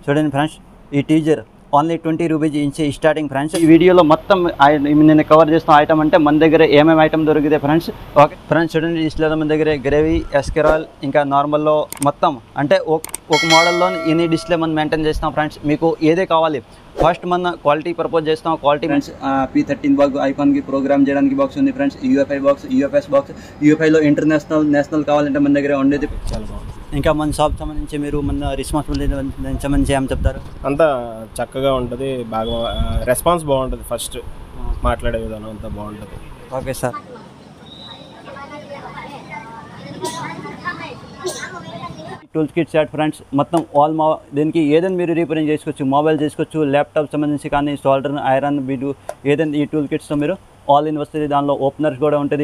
చూడండి ఫ్రెండ్స్ ఈ teaser only twenty rupees ఇచ్చే స్టార్టింగ్ ఫ్రెండ్స్ ఈ వీడియోలో మొత్తం ఐ- నేను కవర్ చేస్తున్న ఐటమ్ అంటే మన దగ్గర ఏమేమి ఐటమ్ దొరికితే ఫ్రెండ్స్ ఓకే ఫ్రెండ్స్ చూడండి డిస్ప్లేలో మన దగ్గర గ్రేవీ ఎస్కెరాల్ ఇంకా నార్మల్లో మొత్తం అంటే ఒక ఒక మోడల్లో ఎన్ని డిస్ప్లే మనం మెయింటైన్ చేస్తాం ఫ్రెండ్స్ మీకు ఏదే కావాలి ఫస్ట్ మన క్వాలిటీ ప్రపోజ్ చేస్తాం quality friends P thirteen box ఐకాన్కి ప్రోగ్రామ్ చేయడానికి బాక్స్ ఉంది friends UFI box UFS box యూఎఫ్ఐలో ఇంటర్నేషనల్ నేషనల్ కావాలంటే మన దగ్గర ఉండేది చాలా బాగుంది ఇంకా మన షాప్ సంబంధించి మీరు మన రెస్పాన్సిబిలిటీ సంబంధించి ఏం చెప్తారు అంతా చక్కగా ఉంటుంది బాగా రెస్పాన్స్ బాగుంటుంది ఫస్ట్ మాట్లాడే విధానం అంతా బాగుంటుంది okay sir tools kit set friends మొత్తం ఆల్ మా దీనికి ఏదైనా మీరు రిపేరింగ్ చేసుకోవచ్చు మొబైల్ చేసుకోవచ్చు ల్యాప్టాప్ సంబంధించి కానీ సోల్డర్ ఐరన్ బీడు ఏదైనా ఈ టూల్ కిట్స్తో మీరు ఆల్ ఇన్ వస్తుంది దానిలో ఓపెనర్స్ కూడా ఉంటుంది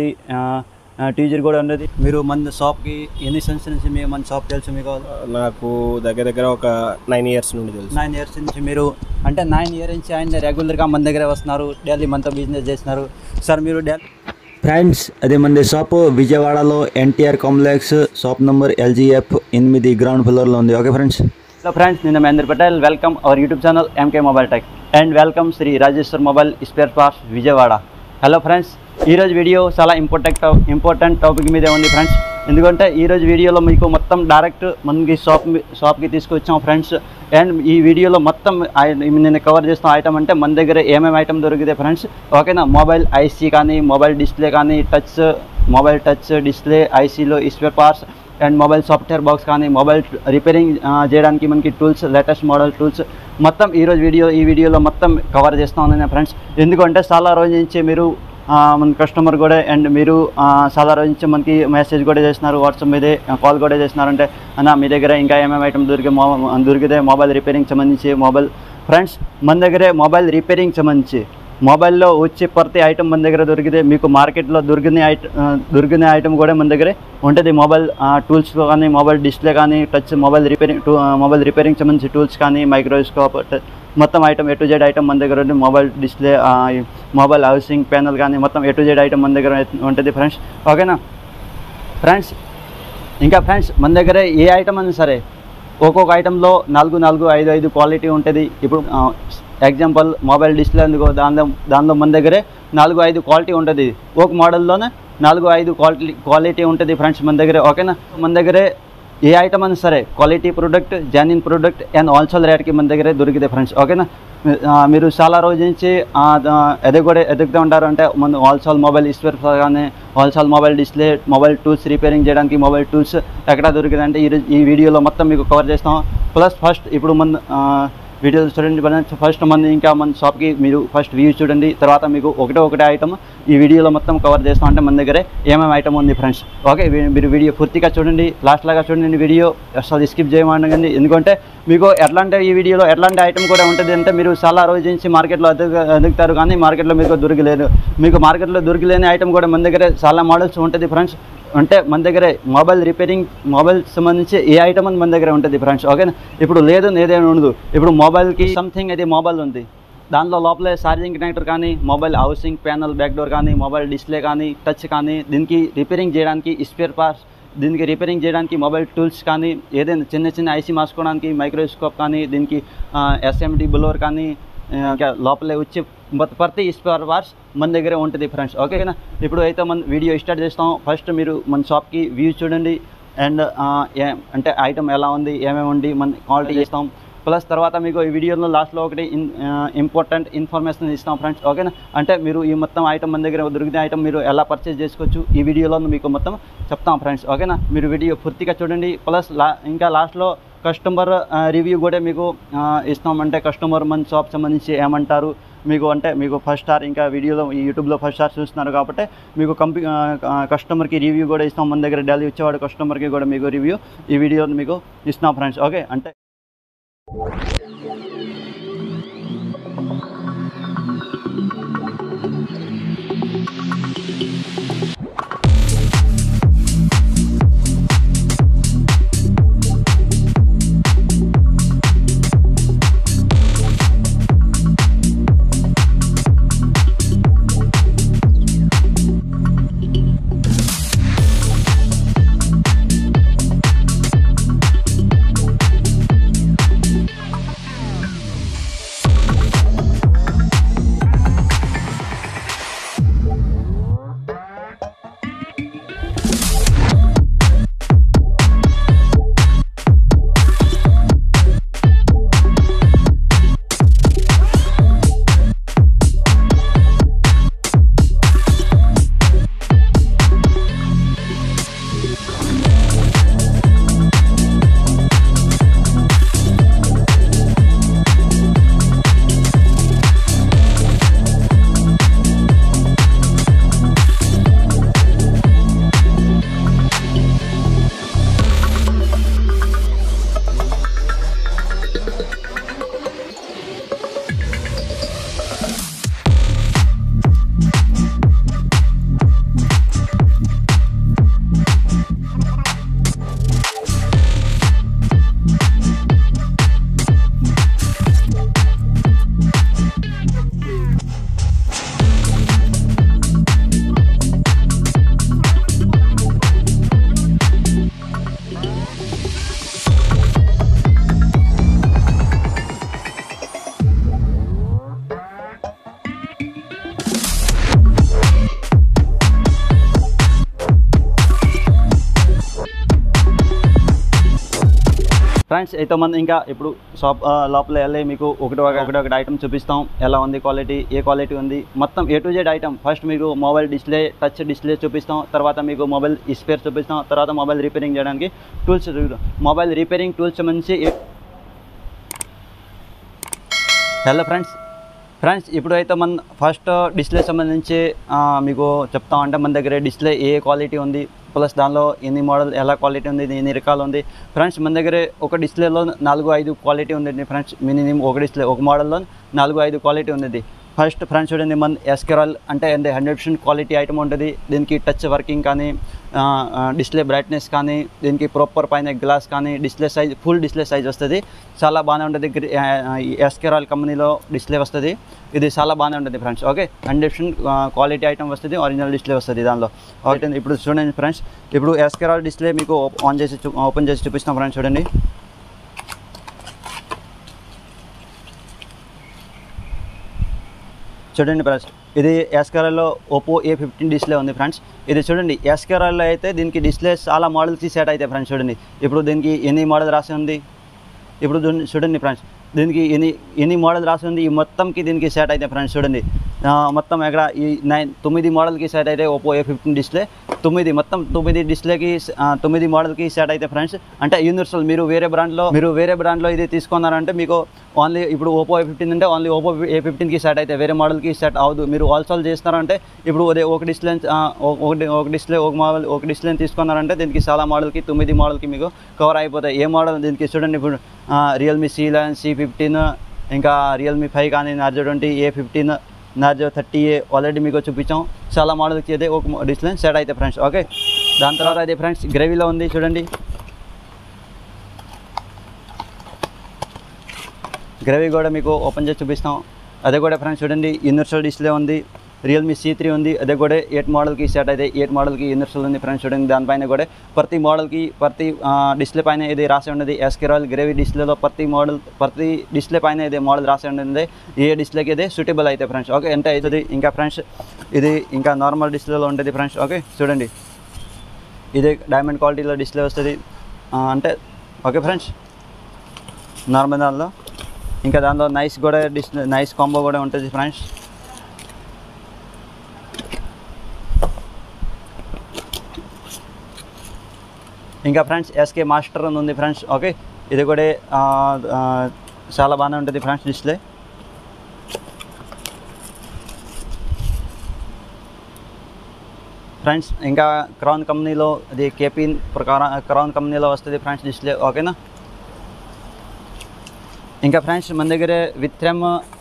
టీజర్ కూడా ఉంటుంది మీరు మన షాప్కి ఎన్ని సెన్స్ నుంచి మీ మన షాప్ తెలుసు మీకు నాకు దగ్గర దగ్గర ఒక నైన్ ఇయర్స్ నుండి తెలుసు నైన్ ఇయర్స్ నుంచి మీరు అంటే నైన్ ఇయర్ నుంచి ఆయన రెగ్యులర్గా మన దగ్గర వస్తున్నారు డైలీ మనతో బిజినెస్ చేస్తున్నారు సార్ మీరు డైలీ ఫ్రెండ్స్ అదే మన షాప్ విజయవాడలో NTR complex shop number LGF ఎనిమిది గ్రౌండ్ ఫ్లోర్లో ఉంది ఓకే ఫ్రెండ్స్ హలో ఫ్రెండ్స్ నేను Mahendra Patel welcome our YouTube channel MK mobile tech and welcome Sri Rajeshwar mobile spare parts Vijayawada hello friends ఈరోజు వీడియో చాలా ఇంపార్టెంట్ ఇంపార్టెంట్ టాపిక్ మీదే ఉంది ఫ్రెండ్స్ ఎందుకంటే ఈరోజు వీడియోలో మీకు మొత్తం డైరెక్ట్ మనకి షాప్ షాప్కి తీసుకొచ్చాం ఫ్రెండ్స్ అండ్ ఈ వీడియోలో మొత్తం ఐ- నేను కవర్ చేస్తున్న ఐటమ్ అంటే మన దగ్గర ఏమేమి ఐటమ్ దొరికితే ఫ్రెండ్స్ ఓకేనా మొబైల్ ఐసీ కానీ మొబైల్ డిస్ప్లే కానీ టచ్ మొబైల్ టచ్ డిస్ప్లే ఐసీలో spare parts and mobile software box కానీ మొబైల్ రిపేరింగ్ చేయడానికి మనకి టూల్స్ లేటెస్ట్ మోడల్ టూల్స్ మొత్తం ఈరోజు వీడియో ఈ వీడియోలో మొత్తం కవర్ చేస్తా ఉన్నాను ఫ్రెండ్స్ ఎందుకంటే చాలా రోజు నుంచి మీరు ఆ, మన కస్టమర్ కూడా అండ్ మీరు ఆ, చాలా రోజు నుంచి మనకి మెసేజ్ కూడా చేస్తున్నారు వాట్సాప్ మీదే కాల్ కూడా చేస్తున్నారంటే అన్న మీ దగ్గర ఇంకా ఏమేమి ఐటమ్ దొరికే మో దొరికితే మొబైల్ రిపేరింగ్ సంబంధించి మొబైల్ ఫ్రెండ్స్ మన దగ్గరే మొబైల్ రిపేరింగ్ సంబంధించి మొబైల్లో వచ్చే ప్రతి ఐటమ్ మన దగ్గర దొరికితే మీకు మార్కెట్లో దొరికిన ఐటమ్ దొరికిన ఐటమ్ కూడా మన దగ్గరే ఉంటుంది మొబైల్ టూల్స్ కానీ మొబైల్ డిస్ప్లే కానీ touch mobile repairing to mobile repairing సంబంధించి టూల్స్ కానీ మైక్రోస్కోప్ మొత్తం item A to Z item మన దగ్గర ఉంది mobile display mobile housing panel కానీ మొత్తం ఏ టు జెడ్ ఐటమ్ మన దగ్గర ఉంటుంది ఫ్రెండ్స్ ఓకేనా ఫ్రెండ్స్ ఇంకా ఫ్రెండ్స్ మన దగ్గర ఏ ఐటమ్ అయినా సరే ఒక్కొక్క ఐటెంలో నాలుగు నాలుగు ఐదు ఐదు క్వాలిటీ ఉంటుంది ఇప్పుడు ఎగ్జాంపుల్ మొబైల్ డిస్ప్లే అందుకో దానిలో దానిలో మన దగ్గరే నాలుగు ఐదు క్వాలిటీ ఉంటుంది ఒక మోడల్లోనే నాలుగు ఐదు క్వాలిటీ క్వాలిటీ ఉంటుంది ఫ్రెండ్స్ మన దగ్గర ఓకేనా మన దగ్గరే ఏ ఐటమ్ అయినా సరే quality product genuine product and wholesale రేట్కి మన దగ్గరే దొరికితే ఫ్రెండ్స్ ఓకేనా ఆ, మీరు చాలా రోజు నుంచి ఆ, ఆ, ఎదుగు కూడా ఎదుగుతూ ఉంటారు అంటే మన హోల్సేల్ మొబైల్ స్పేర్ కానీ wholesale mobile display mobile tools repairing చేయడానికి మొబైల్ టూల్స్ ఎక్కడ దొరికిందంటే ఈ రోజు- ఈ వీడియోలో మొత్తం మీకు కవర్ చేస్తాం ప్లస్ ఫస్ట్ ఇప్పుడు మన ఆ, వీడియోలు చూడండి ఫస్ట్ మన ఇంకా మన షాప్కి మీరు ఫస్ట్ వ్యూ చూడండి తర్వాత మీకు ఒకటే ఒకటే ఐటమ్ ఈ వీడియోలో మొత్తం కవర్ చేస్తాం అంటే మన దగ్గరే ఏమేమి ఐటమ్ ఉంది ఫ్రెండ్స్ ఓకే వీ- మీరు వీడియో పూర్తిగా చూడండి లాస్ట్ లాగా చూడండి వీడియో అసలు స్కిప్ చేయమండి ఎందుకంటే మీకు ఎట్లాంటి ఈ వీడియోలో ఎట్లాంటి ఐటమ్ కూడా ఉంటుంది అంటే మీరు చాలా రోజు నుంచి మార్కెట్లో ఎదుగు ఎదుగుతారు కానీ మార్కెట్లో మీకు దొరికలేదు మీకు మార్కెట్లో దొరికలేని ఐటమ్ కూడా మన దగ్గర చాలా మోడల్స్ ఉంటుంది ఫ్రెండ్స్ అంటే మన దగ్గర మొబైల్ రిపేరింగ్ మొబైల్ సంబంధించి ఏ ఐటమ్ అని మన దగ్గర ఉంటుంది ఫ్రెండ్స్ ఓకేనా ఇప్పుడు లేదు ఏదైనా ఉండదు ఇప్పుడు మొబైల్కి సంథింగ్ అయితే మొబైల్ ఉంది దాంట్లో లోపలే ఛార్జింగ్ కనెక్టర్ కానీ mobile housing panel back door కానీ మొబైల్ డిస్ప్లే కానీ టచ్ కానీ దీనికి రిపేరింగ్ చేయడానికి స్పేర్ పార్ట్స్ దీనికి రిపేరింగ్ చేయడానికి మొబైల్ టూల్స్ కానీ ఏదైనా చిన్న చిన్న ఐసీ మార్చుకోవడానికి మైక్రోస్కోప్ కానీ దీనికి ఎస్ఎండి బులోర్ కానీ ఆ, ఇంకా లోపలే వచ్చి మొత్తం ప్రతి స్పేర్ పార్ట్స్ మన దగ్గరే ఉంటుంది ఫ్రెండ్స్ ఓకేనా ఇప్పుడు అయితే మన వీడియో స్టార్ట్ చేస్తాం ఫస్ట్ మీరు మన షాప్కి వ్యూ చూడండి అండ్ అంటే ఐటమ్ ఎలా ఉంది ఏమేమి ఉంది మన క్వాలిటీ చేస్తాం ప్లస్ తర్వాత మీకు ఈ వీడియోలో లాస్ట్లో ఒకటి ఇంపార్టెంట్ ఇన్ఫర్మేషన్ ఇస్తాం ఫ్రెండ్స్ ఓకేనా అంటే మీరు ఈ మొత్తం ఐటమ్ మన దగ్గర దొరికిన ఐటమ్ మీరు ఎలా పర్చేస్ చేసుకోవచ్చు ఈ వీడియోలో మీకు మొత్తం చెప్తాం ఫ్రెండ్స్ ఓకేనా మీరు వీడియో పూర్తిగా చూడండి ప్లస్ లా ఇంకా లాస్ట్లో కస్టమర్ రివ్యూ కూడా మీకు ఆ, ఇస్తాం అంటే కస్టమర్ మన షాప్ సంబంధించి ఏమంటారు మీకు అంటే మీకు ఫస్ట్ స్టార్ ఇంకా వీడియోలో ఈ యూట్యూబ్లో ఫస్ట్ స్టార్ చూస్తున్నారు కాబట్టి మీకు కంపీ కస్టమర్కి రివ్యూ కూడా ఇస్తాం మన దగ్గర డైలీ వచ్చేవాడు కస్టమర్కి కూడా మీకు రివ్యూ ఈ వీడియోని మీకు ఇస్తాం ఫ్రెండ్స్ ఓకే అంటే ఫ్రెండ్స్ అయితే మనం ఇంకా ఇప్పుడు షాప్ ఆ, లోపల వెళ్ళి మీకు ఒకటి ఒక- ఒకటి ఒకటి ఐటమ్ చూపిస్తాం ఎలా ఉంది క్వాలిటీ ఏ క్వాలిటీ ఉంది మొత్తం A to Z item first మీకు మొబైల్ డిస్ప్లే టచ్ డిస్ప్లే చూపిస్తాం తర్వాత మీకు మొబైల్ స్పేర్ చూపిస్తాం తర్వాత మొబైల్ రిపేరింగ్ చేయడానికి టూల్స్ చూపిస్తాం మొబైల్ రిపేరింగ్ టూల్స్ సంబంధించి హలో ఫ్రెండ్స్ ఫ్రెండ్స్ ఇప్పుడు అయితే మన ఫస్ట్ డిస్ప్లే సంబంధించి ఆ, మీకు చెప్తాం అంటే మన దగ్గర డిస్ప్లే ఏ క్వాలిటీ ఉంది ప్లస్ దానిలో ఎన్ని మోడల్ ఎలా క్వాలిటీ ఉంది ఎన్ని రకాలు ఉంది ఫ్రెండ్స్ మన దగ్గర ఒక డిస్ప్లేలో నాలుగు ఐదు క్వాలిటీ ఉంది ఫ్రెండ్స్ మినిమం ఒక డిస్ప్లే ఒక మోడల్లో నాలుగు ఐదు క్వాలిటీ ఉంది ఫస్ట్ ఫ్రెండ్స్ చూడండి మన ఎస్కెరాల్ అంటే అంటే హండ్రెడ్ పర్సెంట్ క్వాలిటీ ఐటమ్ ఉంటుంది దీనికి టచ్ వర్కింగ్ కానీ డిస్ప్లే బ్రైట్నెస్ కానీ దీనికి ప్రాపర్ పైన గ్లాస్ కానీ display size full display size వస్తుంది చాలా బాగానే ఉంటుంది ఎస్కెరాల్ కంపెనీలో డిస్ప్లే వస్తుంది ఇది చాలా బాగానే ఉంటుంది friends okay hundred percent quality item వస్తుంది ఒరిజినల్ డిస్ప్లే వస్తుంది దానిలో ఓకే ఇప్పుడు చూడండి ఫ్రెండ్స్ ఇప్పుడు ఎస్కెరాల్ డిస్ప్లే మీకు ఆన్ చేసి చూ- ఓపెన్ చేసి చూపిస్తాం ఫ్రెండ్స్ చూడండి చూడండి ఫ్రెండ్స్ ఇది ఎస్కెరాల్లో ఓపో ఏ ఫిఫ్టీన్ డిస్ప్లే ఉంది ఫ్రెండ్స్ ఇది చూడండి ఎస్కెరాల్లో అయితే దీనికి డిస్ప్లే చాలా మోడల్స్కి సెట్ అయితే ఫ్రెండ్స్ చూడండి ఇప్పుడు దీనికి ఎన్ని మోడల్ రాసి ఉంది ఇప్పుడు చూడండి- చూడండి ఫ్రెండ్స్ దీనికి ఎన్ని ఎన్ని మోడల్ రాసి ఉంది ఈ మొత్తంకి దీనికి సెట్ అయితే ఫ్రెండ్స్ చూడండి ఆ, మొత్తం ఎక్కడ ఈ నైన్ తొమ్మిది మోడల్కి సెట్ అయితే ఓపో ఏ ఫిఫ్టీన్ డిస్ప్లే తొమ్మిది మొత్తం తొమ్మిది డిస్ప్లేకి ఆ, తొమ్మిది మోడల్కి సెట్ అయితే ఫ్రెండ్స్ అంటే యూనివర్సల్ మీరు వేరే బ్రాండ్లో మీరు వేరే బ్రాండ్లో ఇది తీసుకున్నారంటే మీకు ఓన్లీ ఇప్పుడు ఓపో ఏ ఫిఫ్టీన్ అంటే ఓన్లీ ఓపో ఏ ఫిఫ్టీన్కి సెట్ అయితే వేరే మోడల్కి సెట్ అవ్వదు మీరు ఆల్సోల్ చేస్తున్నారంటే ఇప్పుడు అదే ఒక డిస్ప్లే ఒకటి ఒక డిస్ప్లే ఒక మోడల్ ఒక డిస్ప్లేని తీసుకున్నారంటే దీనికి చాలా మోడల్కి తొమ్మిది మోడల్కి మీకు కవర్ అయిపోతాయి ఏ మోడల్ దీనికి చూడండి ఇప్పుడు Realme C eleven C fifteen ఇంకా రియల్మీ ఫైవ్ కానీ Narzo twenty A fifteen Narzo thirty A already మీకు చూపించాం చాలా మోడల్కి అయితే ఒక డిస్ప్లే సెట్ అయితే ఫ్రెండ్స్ ఓకే దాని తర్వాత అయితే ఫ్రెండ్స్ గ్రేవీలో ఉంది చూడండి గ్రేవీ కూడా మీకు ఓపెన్ చేసి చూపిస్తాం అదే కూడా ఫ్రెండ్స్ చూడండి యూనివర్సల్ డిస్ప్లే ఉంది రియల్మీ సి త్రీ ఉంది అదే కూడా ఎయిట్ మోడల్కి సెట్ అయితే ఎయిట్ మోడల్కి యూనివర్సల్ ఉంది ఫ్రెండ్స్ చూడండి దానిపైన కూడా ప్రతి మోడల్కి ప్రతి డిస్ప్లే పైన ఇది రాసి ఉన్నది ఎస్కెరాల్ గ్రేవీ డిస్ప్లేలో ప్రతి మోడల్ ప్రతి డిస్ప్లే పైన ఇది మోడల్ రాసి ఉంటుంది ఏ డిస్ప్లేకి ఇది సూటబుల్ అయితే ఫ్రెండ్స్ ఓకే ఎంత అవుతుంది ఇంకా ఫ్రెండ్స్ ఇది ఇంకా నార్మల్ డిస్ప్లేలో ఉంటుంది ఫ్రెండ్స్ ఓకే చూడండి ఇది డైమండ్ క్వాలిటీలో డిస్ప్లే వస్తుంది ఆ, అంటే ఓకే ఫ్రెండ్స్ నార్మల్ దానిలో ఇంకా దానిలో నైస్ కూడా డిస్ప్లే నైస్ కాంబో కూడా ఉంటుంది ఫ్రెండ్స్ ఇంకా ఫ్రెండ్స్ ఎస్కే మాస్టర్ అని ఉంది ఫ్రెండ్స్ ఓకే ఇది కూడా ఆ, ఆ, చాలా బాగానే ఉంటుంది ఫ్రెండ్స్ డిస్ప్లే ఫ్రెండ్స్ ఇంకా క్రౌన్ కంపెనీలో అది కేపీన్ ప్రకారం క్రౌన్ కంపెనీలో వస్తుంది ఫ్రెండ్స్ డిస్ప్లే ఓకేనా ఇంకా ఫ్రెండ్స్ మన దగ్గర విత్రమ్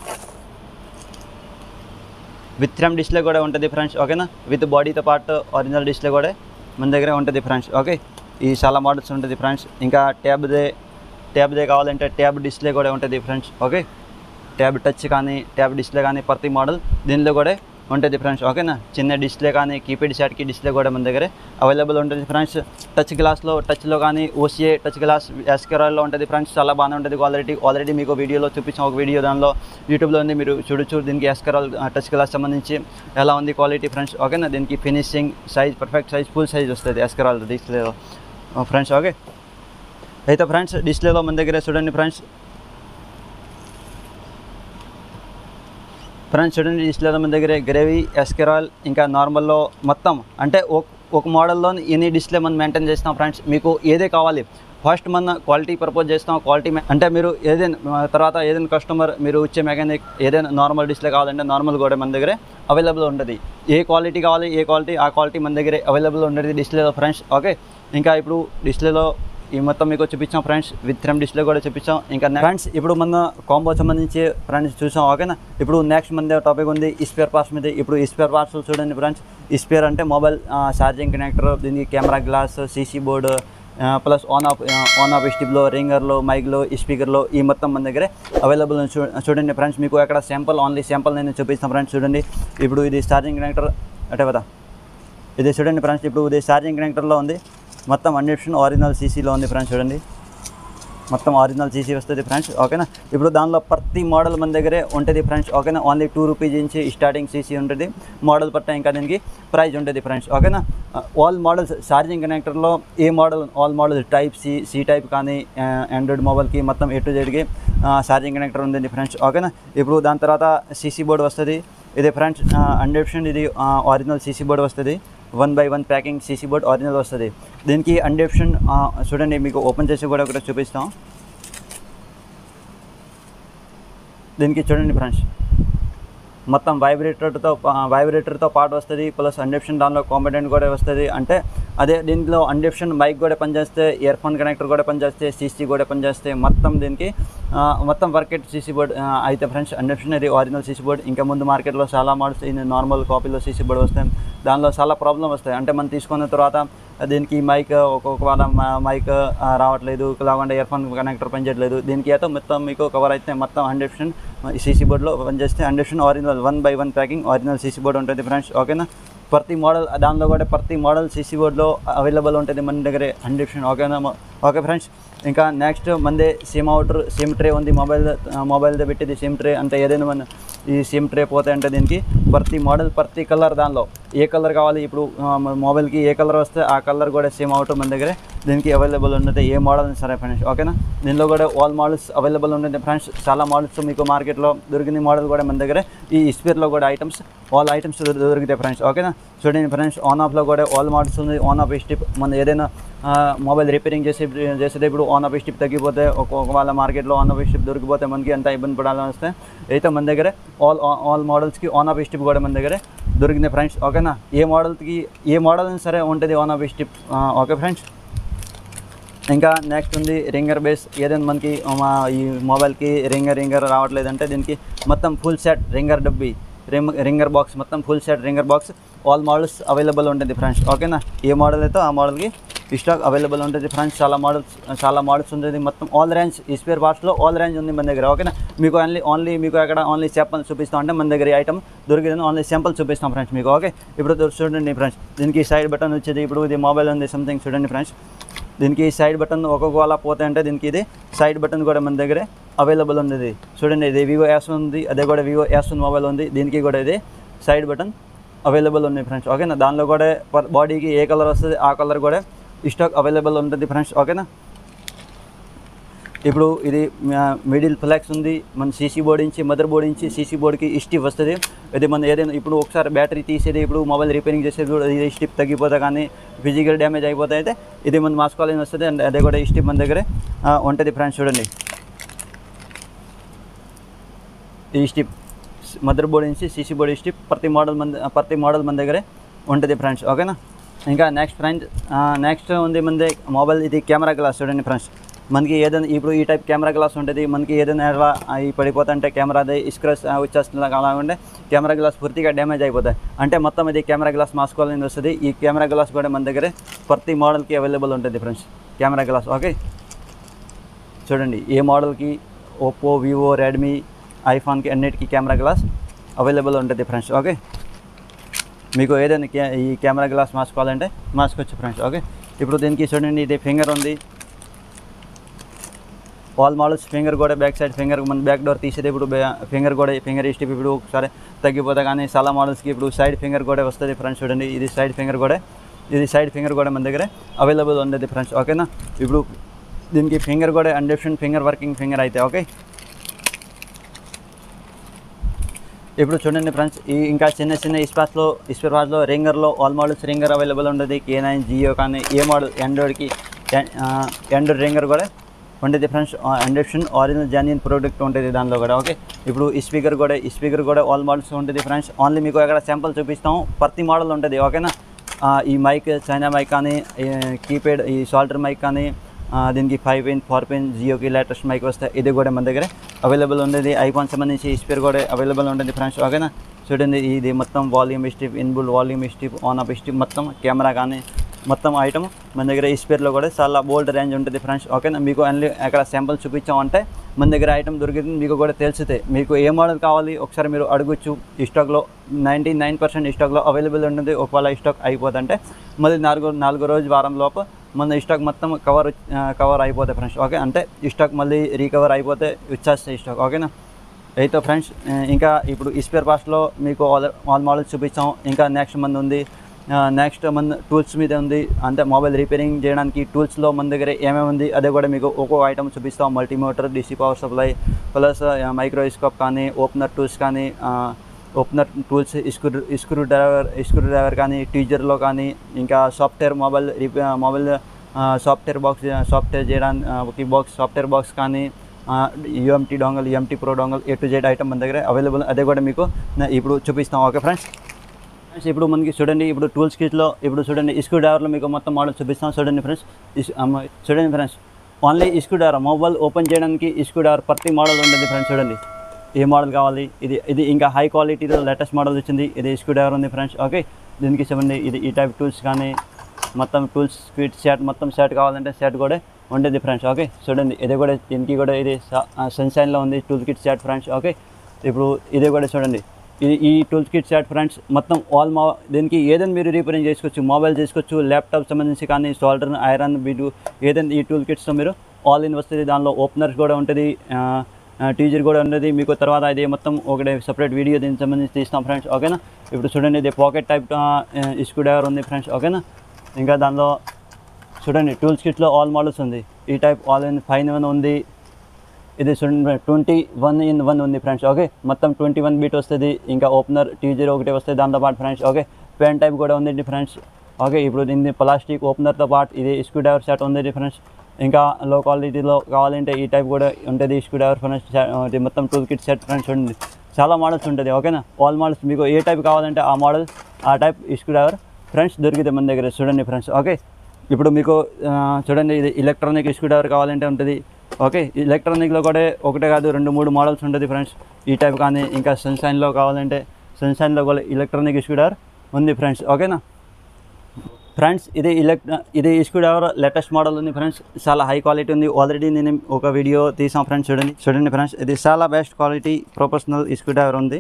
విత్రమ్ డిస్ప్లే కూడా ఉంటుంది ఫ్రెండ్స్ ఓకేనా విత్ బాడీతో పాటు ఒరిజినల్ డిస్ప్లే కూడా మన దగ్గర ఉంటుంది ఫ్రెండ్స్ ఓకే ఈ చాలా మోడల్స్ ఉంటుంది ఫ్రెండ్స్ ఇంకా ట్యాబ్దే ట్యాబ్దే కావాలంటే ట్యాబ్ డిస్ప్లే కూడా ఉంటుంది ఫ్రెండ్స్ ఓకే ట్యాబ్ టచ్ కానీ ట్యాబ్ డిస్ప్లే కానీ ప్రతి మోడల్ దీనిలో కూడా ఉంటుంది ఫ్రెండ్స్ ఓకేనా చిన్న డిస్ప్లే కానీ కీప్యాడ్ షాట్కి డిస్ప్లే కూడా మన దగ్గర అవైలబుల్ ఉంటుంది ఫ్రెండ్స్ టచ్ గ్లాస్లో టచ్లో కానీ ఓసిఏ టచ్ గ్లాస్ ఎస్కెరాల్లో ఉంటుంది ఫ్రెండ్స్ చాలా బాగానే ఉంటుంది క్వాలిటీ ఆల్రెడీ మీకు వీడియోలో చూపించాం ఒక వీడియో దానిలో యూట్యూబ్లో ఉంది మీరు చూడొచ్చు దీనికి ఎస్కెరాల్ టచ్ గ్లాస్ సంబంధించి ఎలా ఉంది క్వాలిటీ ఫ్రెండ్స్ ఓకేనా దీనికి finishing size perfect size full size వస్తుంది ఎస్కెరాల్ డిస్ప్లేలో ఫ్రెండ్స్ ఓకే అయితే ఫ్రెండ్స్ డిస్ప్లేలో మన దగ్గర చూడండి ఫ్రెండ్స్ ఫ్రెండ్స్ చూడండి డిస్ప్లేలో మన దగ్గర గ్రేవీ ఎస్కెరాల్ ఇంకా నార్మల్లో మొత్తం అంటే ఒక ఒక మోడల్లో ఎన్ని డిస్ప్లే మనం మెయింటైన్ చేస్తాం ఫ్రెండ్స్ మీకు ఏదే కావాలి ఫస్ట్ మన క్వాలిటీ ప్రపోజ్ చేస్తాం క్వాలిటీ అంటే మీరు ఏదైనా ఆ, తర్వాత ఏదైనా కస్టమర్ మీరు ఇచ్చే మెకానిక్ ఏదైనా నార్మల్ డిస్ప్లే కావాలంటే నార్మల్ కూడా మన దగ్గర అవైలబుల్ ఉంటుంది ఏ క్వాలిటీ కావాలి ఏ క్వాలిటీ ఆ క్వాలిటీ మన దగ్గర అవైలబుల్ ఉంటుంది డిస్ప్లేలో ఫ్రెండ్స్ ఓకే ఇంకా ఇప్పుడు డిస్ప్లేలో ఈ మొత్తం మీకు చూపించాం ఫ్రెండ్స్ విత్ ఫ్రేమ్ డిస్ప్లే కూడా చూపించాం ఇంకా ఫ్రెండ్స్ ఇప్పుడు మన కాంబో సంబంధించి ఫ్రెండ్స్ చూసాం ఓకేనా ఇప్పుడు నెక్స్ట్ మన టాపిక్ ఉంది స్పేర్ పార్ట్స్ మీద ఇప్పుడు స్పేర్ పార్ట్స్ చూడండి ఫ్రెండ్స్ స్పేర్ అంటే మొబైల్ ఛార్జింగ్ కనెక్టర్ దీనికి camera glass CC board plus on off on off స్టిప్లో రింగర్లో మైక్లో స్పీకర్లో ఈ మొత్తం మన దగ్గర అవైలబుల్ ఉంది. చూ- చూడండి ఫ్రెండ్స్ మీకు అక్కడ శాంపుల్ ఓన్లీ శాంపుల్ నేను చూపిస్తాను ఫ్రెండ్స్ చూడండి ఇప్పుడు ఇది ఛార్జింగ్ కనెక్టర్ అంటే కదా ఇది చూడండి ఫ్రెండ్స్ ఇప్పుడు ఇది ఛార్జింగ్ కనెక్టర్లో ఉంది మొత్తం హండ్రెడ్ ఒరిజినల్ సీసీలో ఉంది ఫ్రెండ్స్ చూడండి మొత్తం ఒరిజినల్ సీసీ వస్తుంది ఫ్రెండ్స్ ఓకేనా ఇప్పుడు దానిలో ప్రతి మోడల్ మన దగ్గరే ఉంటుంది ఫ్రెండ్స్ ఓకేనా ఓన్లీ టూ రూపీస్ నుంచి స్టార్టింగ్ సీసీ ఉంటుంది మోడల్ పట్ట ఇంకా దీనికి ప్రైస్ ఉంటుంది ఫ్రెండ్స్ ఓకేనా ఆల్ మోడల్స్ ఛార్జింగ్ కనెక్టర్లో ఏ model all models type C C type కానీ ఆండ్రాయిడ్ మొబైల్కి మొత్తం ఏ టు జెడ్కి ఛార్జింగ్ కనెక్టర్ ఉంది ఫ్రెండ్స్ ఓకేనా ఇప్పుడు దాని తర్వాత సీసీ బోర్డ్ వస్తుంది ఇది ఫ్రెండ్స్ హండ్రెడ్ ఇది ఒరిజినల్ సీసీ బోర్డ్ వస్తుంది one by one packing CC board original వస్తుంది దీనికి అన్డెప్షన్ చూడండి మీకు ఓపెన్ చేసి కూడా ఒకటి చూపిస్తాం దీనికి చూడండి ఫ్రెండ్స్ మొత్తం వైబ్రేటర్తో వైబ్రేటర్తో పాటు వస్తుంది ప్లస్ అండెప్షన్ దానిలో కాంపిటెంట్ కూడా వస్తుంది అంటే అదే దీంట్లో అండెప్షన్ మైక్ కూడా పనిచేస్తే ఇయర్ ఫోన్ కనెక్టర్ కూడా పనిచేస్తే సీసీ కూడా పనిచేస్తే మొత్తం దీనికి ఆ, మొత్తం వర్కెట్ సీసీ బోర్డ్ ఆ, అయితే ఫ్రెండ్స్ అండెప్షన్ ఇది ఒరిజినల్ సీసీ బోర్డ్ ఇంకా ముందు మార్కెట్లో చాలా మోడల్స్ ఇది నార్మల్ కాపీలో సీసీ బోర్డ్ వస్తాయి దానిలో చాలా ప్రాబ్లం వస్తాయి అంటే మనం తీసుకున్న తర్వాత దీనికి మైక్ ఒక్కొక్క వాళ్ళ మైక్ రావట్లేదు లేకుంటే ఇయర్ ఫోన్ కనెక్టర్ పనిచేయట్లేదు దీనికి అయితే మొత్తం మీకు కవర్ అయితే మొత్తం హండ్రెడ్ సీసీ బోర్డ్లో పనిచేస్తే hundred original one by one packing original CC board ఉంటుంది ఫ్రెండ్స్ ఓకేనా ప్రతి మోడల్ దానిలో కూడా ప్రతి మోడల్ సీసీ బోర్డ్లో అవైలబుల్ ఉంటుంది మన దగ్గర హండ్రెడ్ ఓకేనా ఓకే ఫ్రెండ్స్ ఇంకా నెక్స్ట్ మందే సిమ్ అవుటర్ సిమ్ ట్రే ఉంది మొబైల్ మొబైల్తో పెట్టేది సిమ్ ట్రే అంటే ఏదైనా మన ఈ సిమ్ ట్రే పోతే అంటే దీనికి ప్రతి మోడల్ ప్రతి కలర్ దానిలో ఏ కలర్ కావాలి ఇప్పుడు ఆ, మన మొబైల్కి ఏ కలర్ వస్తే ఆ కలర్ కూడా సేమ్ అవుట్ మన దగ్గర దీనికి అవైలబుల్ ఉంటుంది ఏ మోడల్ సరే ఫ్రెండ్స్ ఓకేనా దీనిలో కూడా ఆల్ మోడల్స్ అవైలబుల్ ఉంటుంది ఫ్రెండ్స్ చాలా మోడల్స్ మీకు మార్కెట్లో దొరికిన మోడల్ కూడా మన దగ్గర ఈ స్పీర్లో కూడా ఐటమ్స్ ఆల్ ఐటమ్స్ దొరుకుతాయి ఫ్రెండ్స్ ఓకేనా చూడండి ఫ్రెండ్స్ ఆన్ ఆఫ్లో కూడా ఆల్ మోడల్స్ ఉంది ఆన్ ఆఫ్ స్టిప్ మన ఏదైనా ఆ, మొబైల్ రిపేరింగ్ చేసే చేసేటప్పుడు ఆన్ ఆఫ్ స్టిప్ తగ్గిపోతే ఒక్కొక్క వాళ్ళ మార్కెట్లో ఆన్ ఆఫ్ స్టిప్ దొరికిపోతే మనకి అంత ఇబ్బంది పడాలని వస్తే అయితే మన దగ్గర ఆల్ ఆల్ మోడల్స్కి ఆన్ ఆఫ్ స్టిప్ కూడా మన దగ్గర దొరికింది ఫ్రెండ్స్ ఓకేనా ఏ మోడల్కి ఏ మోడల్ అయినా సరే ఉంటుంది on off strip okay friends ఇంకా నెక్స్ట్ ఉంది రింగర్ బేస్ ఏదైనా మనకి మా ఈ మొబైల్కి రింగర్ రింగర్ రావట్లేదంటే దీనికి మొత్తం ఫుల్ సెట్ రింగర్ డబ్బి రింగ్ రింగర్ బాక్స్ మొత్తం full set ringer box all models available ఉంటుంది ఫ్రెండ్స్ ఓకేనా ఏ మోడల్ అయితే ఆ మోడల్కి స్టాక్ అవైలబుల్ ఉంటుంది ఫ్రెండ్స్ చాలా మోడల్స్ చాలా మోడల్స్ ఉంటుంది మొత్తం ఆల్ రేంజ్ ఈ స్పేర్ పార్ట్స్లో ఆల్ రేంజ్ ఉంది మన దగ్గర ఓకేనా మీకు ఓన్లీ ఓన్లీ మీకు అక్కడ ఓన్లీ శాంపుల్ చూపిస్తాం అంటే మన దగ్గర ఐటమ్ దొరికింది ఓన్లీ శాంపుల్ చూపిస్తాం ఫ్రెండ్స్ మీకు ఓకే ఇప్పుడు చూడండి ఫ్రెండ్స్ దీనికి సైడ్ బటన్ వచ్చేది ఇప్పుడు ఇది మొబైల్ ఉంది సంథింగ్ చూడండి ఫ్రెండ్స్ దీనికి సైడ్ బటన్ ఒక్కొక్క వాళ్ళ పోతే అంటే దీనికి ఇది సైడ్ బటన్ కూడా మన దగ్గరే అవైలబుల్ ఉంది ఇది. చూడండి ఇది వివో యాస్ ఉంది అదే కూడా వివో యాస్ మొబైల్ ఉంది దీనికి కూడా ఇది సైడ్ బటన్ అవైలబుల్ ఉంది ఫ్రెండ్స్ ఓకేనా దానిలో కూడా బాడీకి ఏ కలర్ వస్తుంది ఆ కలర్ కూడా స్టాక్ అవైలబుల్ ఉంటుంది ఫ్రెండ్స్ ఓకేనా ఇప్పుడు ఇది మిడిల్ ఫ్లాక్స్ ఉంది మన సీసీ బోర్డ్ నుంచి మదర్ బోర్డ్ నుంచి సీసీ బోర్డ్కి స్టిప్ వస్తుంది ఇది మన ఏదైనా ఇప్పుడు ఒకసారి బ్యాటరీ తీసేది ఇప్పుడు మొబైల్ రిపేరింగ్ చేసేది కూడా ఇది స్టిప్ తగ్గిపోతే కానీ ఫిజికల్ డ్యామేజ్ అయిపోతే అయితే ఇది మన మాస్కోలేని వస్తుంది అండ్ అదే కూడా స్టిప్ మన దగ్గర ఆ, ఉంటుంది ఫ్రెండ్స్ చూడండి ఈ స్టిప్ మదర్ బోర్డ్ నుంచి సీసీ బోర్డ్ స్టిప్ ప్రతి మోడల్ మన ప్రతి మోడల్ మన దగ్గరే ఉంటుంది ఫ్రెండ్స్ ఓకేనా ఇంకా నెక్స్ట్ ఫ్రెండ్ నెక్స్ట్ ఉంది మన దగ్గర మొబైల్ ఇది కెమెరా గ్లాస్ చూడండి ఫ్రెండ్స్ మనకి ఏదైనా ఇప్పుడు ఈ టైప్ కెమెరా గ్లాస్ ఉంటుంది మనకి ఏదైనా ఎట్లా ఈ పడిపోతుంటే కెమెరా అది స్క్రాచ్ వచ్చేస్తుంది కావాలంటే కెమెరా గ్లాస్ పూర్తిగా డ్యామేజ్ అయిపోతాయి అంటే మొత్తం ఇది కెమెరా గ్లాస్ మాస్కోవాలని వస్తుంది ఈ కెమెరా గ్లాస్ కూడా మన దగ్గర ప్రతి మోడల్కి అవైలబుల్ ఉంటుంది ఫ్రెండ్స్ కెమెరా గ్లాస్ ఓకే చూడండి ఏ మోడల్కి ఒప్పో వివో రెడ్మీ ఐఫోన్కి అన్నిటికీ కెమెరా గ్లాస్ అవైలబుల్ ఉంటుంది ఫ్రెండ్స్ ఓకే మీకు ఏదైనా కే- ఈ కెమెరా గ్లాస్ మార్చుకోవాలంటే మార్చుకోవచ్చు ఫ్రెండ్స్ ఓకే ఇప్పుడు దీనికి చూడండి ఇది ఫింగర్ ఉంది ఆల్ మోడల్స్ ఫింగర్ కూడా బ్యాక్ సైడ్ ఫింగర్ మన బ్యాక్ డోర్ తీసేది ఇప్పుడు ఫింగర్ కూడా ఫింగర్ ఇష్ట ఇప్పుడు ఒకసారి తగ్గిపోతే కానీ చాలా మోడల్స్కి ఇప్పుడు సైడ్ ఫింగర్ కూడా వస్తుంది ఫ్రెండ్స్ చూడండి ఇది సైడ్ ఫింగర్ కూడా ఇది సైడ్ ఫింగర్ కూడా మన దగ్గర అవైలబుల్ ఉండేది ఫ్రెండ్స్ ఓకేనా ఇప్పుడు దీనికి ఫింగర్ కూడా అండెప్షన్ ఫింగర్ వర్కింగ్ ఫింగర్ అయితే ఓకే ఇప్పుడు చూడండి ఫ్రెండ్స్ ఈ ఇంకా చిన్న చిన్న ఇస్పాస్లో ఇస్పాస్లో రింగర్లో ఆల్ మోడల్స్ రింగర్ అవైలబుల్ ఉంటుంది కే నైన్ జియో కానీ ఏ మోడల్ ఆండ్రాయిడ్కి ఆండ్రాయిడ్ రింగర్ కూడా ఉంటుంది ఫ్రెండ్స్ అండెప్షన్ ఆరిజినల్ జానియన్ ప్రోడక్ట్ ఉంటుంది దానిలో కూడా ఓకే ఇప్పుడు ఈ స్పీకర్ కూడా ఈ స్పీకర్ కూడా ఆల్ మోడల్స్ ఉంటుంది ఫ్రెండ్స్ ఓన్లీ మీకు అక్కడ శాంపుల్ చూపిస్తాం ప్రతి మోడల్ ఉంటుంది ఓకేనా ఆ, ఈ మైక్ చైనా మైక్ కానీ కీప్యాడ్ ఈ సాల్టర్ మైక్ కానీ ఆ, దీనికి ఫైవ్ పిన్ ఫోర్ పిన్ జియోకి లేటెస్ట్ మైక్ వస్తాయి ఇది కూడా మన దగ్గర అవైలబుల్ ఉండేది ఐఫోన్ సంబంధించి స్పీర్ కూడా అవైలబుల్ ఉంటుంది ఫ్రెండ్స్ ఓకేనా చూడండి ఇది మొత్తం volume strip inbuilt volume strip on off strip మొత్తం కెమెరా కానీ మొత్తం ఐటమ్ మన దగ్గర ఈ స్పేర్లో కూడా చాలా బోల్డ్ రేంజ్ ఉంటుంది ఫ్రెండ్స్ ఓకేనా మీకు అన్ని అక్కడ శాంపుల్ చూపించామంటే మన దగ్గర ఐటమ్ దొరికింది మీకు కూడా తెలిసితే మీకు ఏ మోడల్ కావాలి ఒకసారి మీరు అడగొచ్చు ఈ స్టాక్లో నైంటీ నైన్ పర్సెంట్ ఈ స్టాక్లో అవైలబుల్ ఉంటుంది ఒకవేళ ఈ స్టాక్ అయిపోతుంటే మళ్ళీ నాలుగు నాలుగు రోజు వారం లోపు మన ఈ స్టాక్ మొత్తం కవర్ కవర్ అయిపోతాయి ఫ్రెండ్స్ ఓకే అంటే ఈ స్టాక్ మళ్ళీ రీకవర్ అయిపోతే వచ్చేస్తాయి ఈ స్టాక్ ఓకేనా అయితే ఫ్రెండ్స్ ఇంకా ఇప్పుడు ఈ స్పేర్ పార్ట్స్లో మీకు ఆల్ ఆల్ మోడల్స్ చూపించాం ఇంకా నెక్స్ట్ మంత్ ఉంది నెక్స్ట్ మంత్ టూల్స్ మీద ఉంది అంటే మొబైల్ రిపేరింగ్ చేయడానికి టూల్స్లో మన దగ్గర ఏమేమి ఉంది అదే కూడా మీకు ఒక్కో ఐటమ్ చూపిస్తాం multimeter DC power supply plus microscope కానీ ఓపెనర్ టూల్స్ కానీ opener tools screw screwdriver screwdriver కానీ టీజర్లో కానీ ఇంకా software mobile repair mobile software box software చేయడానికి బాక్స్ సాఫ్ట్వేర్ బాక్స్ కానీ UMT dongle UMT pro dongle A to Z item మన దగ్గర అవైలబుల్ అదే కూడా మీకు నా- ఇప్పుడు చూపిస్తాం ఓకే ఫ్రెండ్స్ ఫ్రెండ్స్ ఇప్పుడు మనకి చూడండి ఇప్పుడు టూల్స్ కిట్లో ఇప్పుడు చూడండి స్క్రూ డ్రైవర్లో మీకు మొత్తం మోడల్ చూపిస్తాం చూడండి ఫ్రెండ్స్ ఇస్- అమ్మ, చూడండి friends only screwdriver mobile open చేయడానికి స్క్రూ డ్రైవర్ ప్రతి మోడల్ ఉంటుంది ఫ్రెండ్స్ చూడండి ఏ మోడల్ కావాలి ఇది ఇది ఇంకా హై క్వాలిటీలో లేటెస్ట్ మోడల్ వచ్చింది ఇది స్క్రూ డ్రైవర్ ఉంది ఫ్రెండ్స్ ఓకే దీనికి చూడండి ఇది ఈ టైప్ టూల్స్ కానీ మొత్తం టూల్స్ స్పీడ్ సెట్ మొత్తం సెట్ కావాలంటే సెట్ కూడా ఉండేది ఫ్రెండ్స్ ఓకే చూడండి ఇది కూడా దీనికి కూడా ఇది సన్షైన్లో ఉంది tool kit set friends okay ఇప్పుడు ఇది కూడా చూడండి ఇది ఈ టూల్ కిట్ సెట్ ఫ్రెండ్స్ మొత్తం ఆల్ మా దీనికి ఏదైనా మీరు రిపేరింగ్ చేసుకోవచ్చు మొబైల్ చేసుకోవచ్చు ల్యాప్టాప్ సంబంధించి కానీ సోల్డర్ ఐరన్ బీడు ఏదైనా ఈ టూల్ కిట్స్తో మీరు ఆల్ ఇన్ వస్తుంది దానిలో ఓపెనర్స్ కూడా ఉంటుంది టీజర్ కూడా ఉన్నది మీకు తర్వాత ఇది మొత్తం ఒకటి సపరేట్ వీడియో దీనికి సంబంధించి తీస్తాం ఫ్రెండ్స్ ఓకేనా ఇప్పుడు చూడండి ఇది పాకెట్ టైప్ స్క్రూ డ్రైవర్ ఉంది ఫ్రెండ్స్ ఓకేనా ఇంకా దానిలో చూడండి టూల్స్ కిట్లో ఆల్ మోడల్స్ ఉంది ఈ type all in five one ఉంది ఇది చూడండి ట్వంటీ వన్ ఇన్ వన్ ఉంది ఫ్రెండ్స్ ఓకే మొత్తం ట్వంటీ వన్ బీట్ వస్తుంది ఇంకా ఓపెనర్ టీజర్ ఒకటి వస్తుంది దాంతో పాటు ఫ్రెండ్స్ ఓకే పెన్ టైప్ కూడా ఉంది ఫ్రెండ్స్ ఓకే ఇప్పుడు దీన్ని ప్లాస్టిక్ ఓపెనర్తో పాటు ఇది స్క్రూ డ్రైవర్ సెట్ ఉంది ఫ్రెండ్స్ ఇంకా లో క్వాలిటీలో కావాలంటే ఈ టైప్ కూడా ఉంటుంది స్క్రూ డ్రైవర్ ఫ్రెండ్స్ ఇది మొత్తం టూల్ కిట్ సెట్ ఫ్రెండ్స్ చూడండి చాలా మోడల్స్ ఉంటుంది ఓకేనా ఆల్ మోడల్స్ మీకు ఏ టైప్ కావాలంటే ఆ మోడల్ ఆ టైప్ స్క్రూ డ్రైవర్ ఫ్రెండ్స్ దొరికితే మన దగ్గర చూడండి ఫ్రెండ్స్ ఓకే ఇప్పుడు మీకు ఆ, చూడండి ఇది ఎలక్ట్రానిక్ స్క్రూ డ్రైవర్ కావాలంటే ఉంటుంది ఓకే ఎలక్ట్రానిక్లో కూడా ఒకటే కాదు రెండు మూడు మోడల్స్ ఉంటుంది ఫ్రెండ్స్ ఈ టైప్ కానీ ఇంకా సన్షైన్లో కావాలంటే సన్షైన్లో కూడా ఎలక్ట్రానిక్ స్క్రూ డ్రైవర్ ఉంది ఫ్రెండ్స్ ఓకేనా ఫ్రెండ్స్ ఇది ఎలక్ట్ ఇది స్క్రూ డ్రైవర్ లేటెస్ట్ మోడల్ ఉంది ఫ్రెండ్స్ చాలా హై క్వాలిటీ ఉంది ఆల్రెడీ నేను ఒక వీడియో తీసాం ఫ్రెండ్స్ చూడండి చూడండి ఫ్రెండ్స్ ఇది చాలా best quality professional screwdriver ఉంది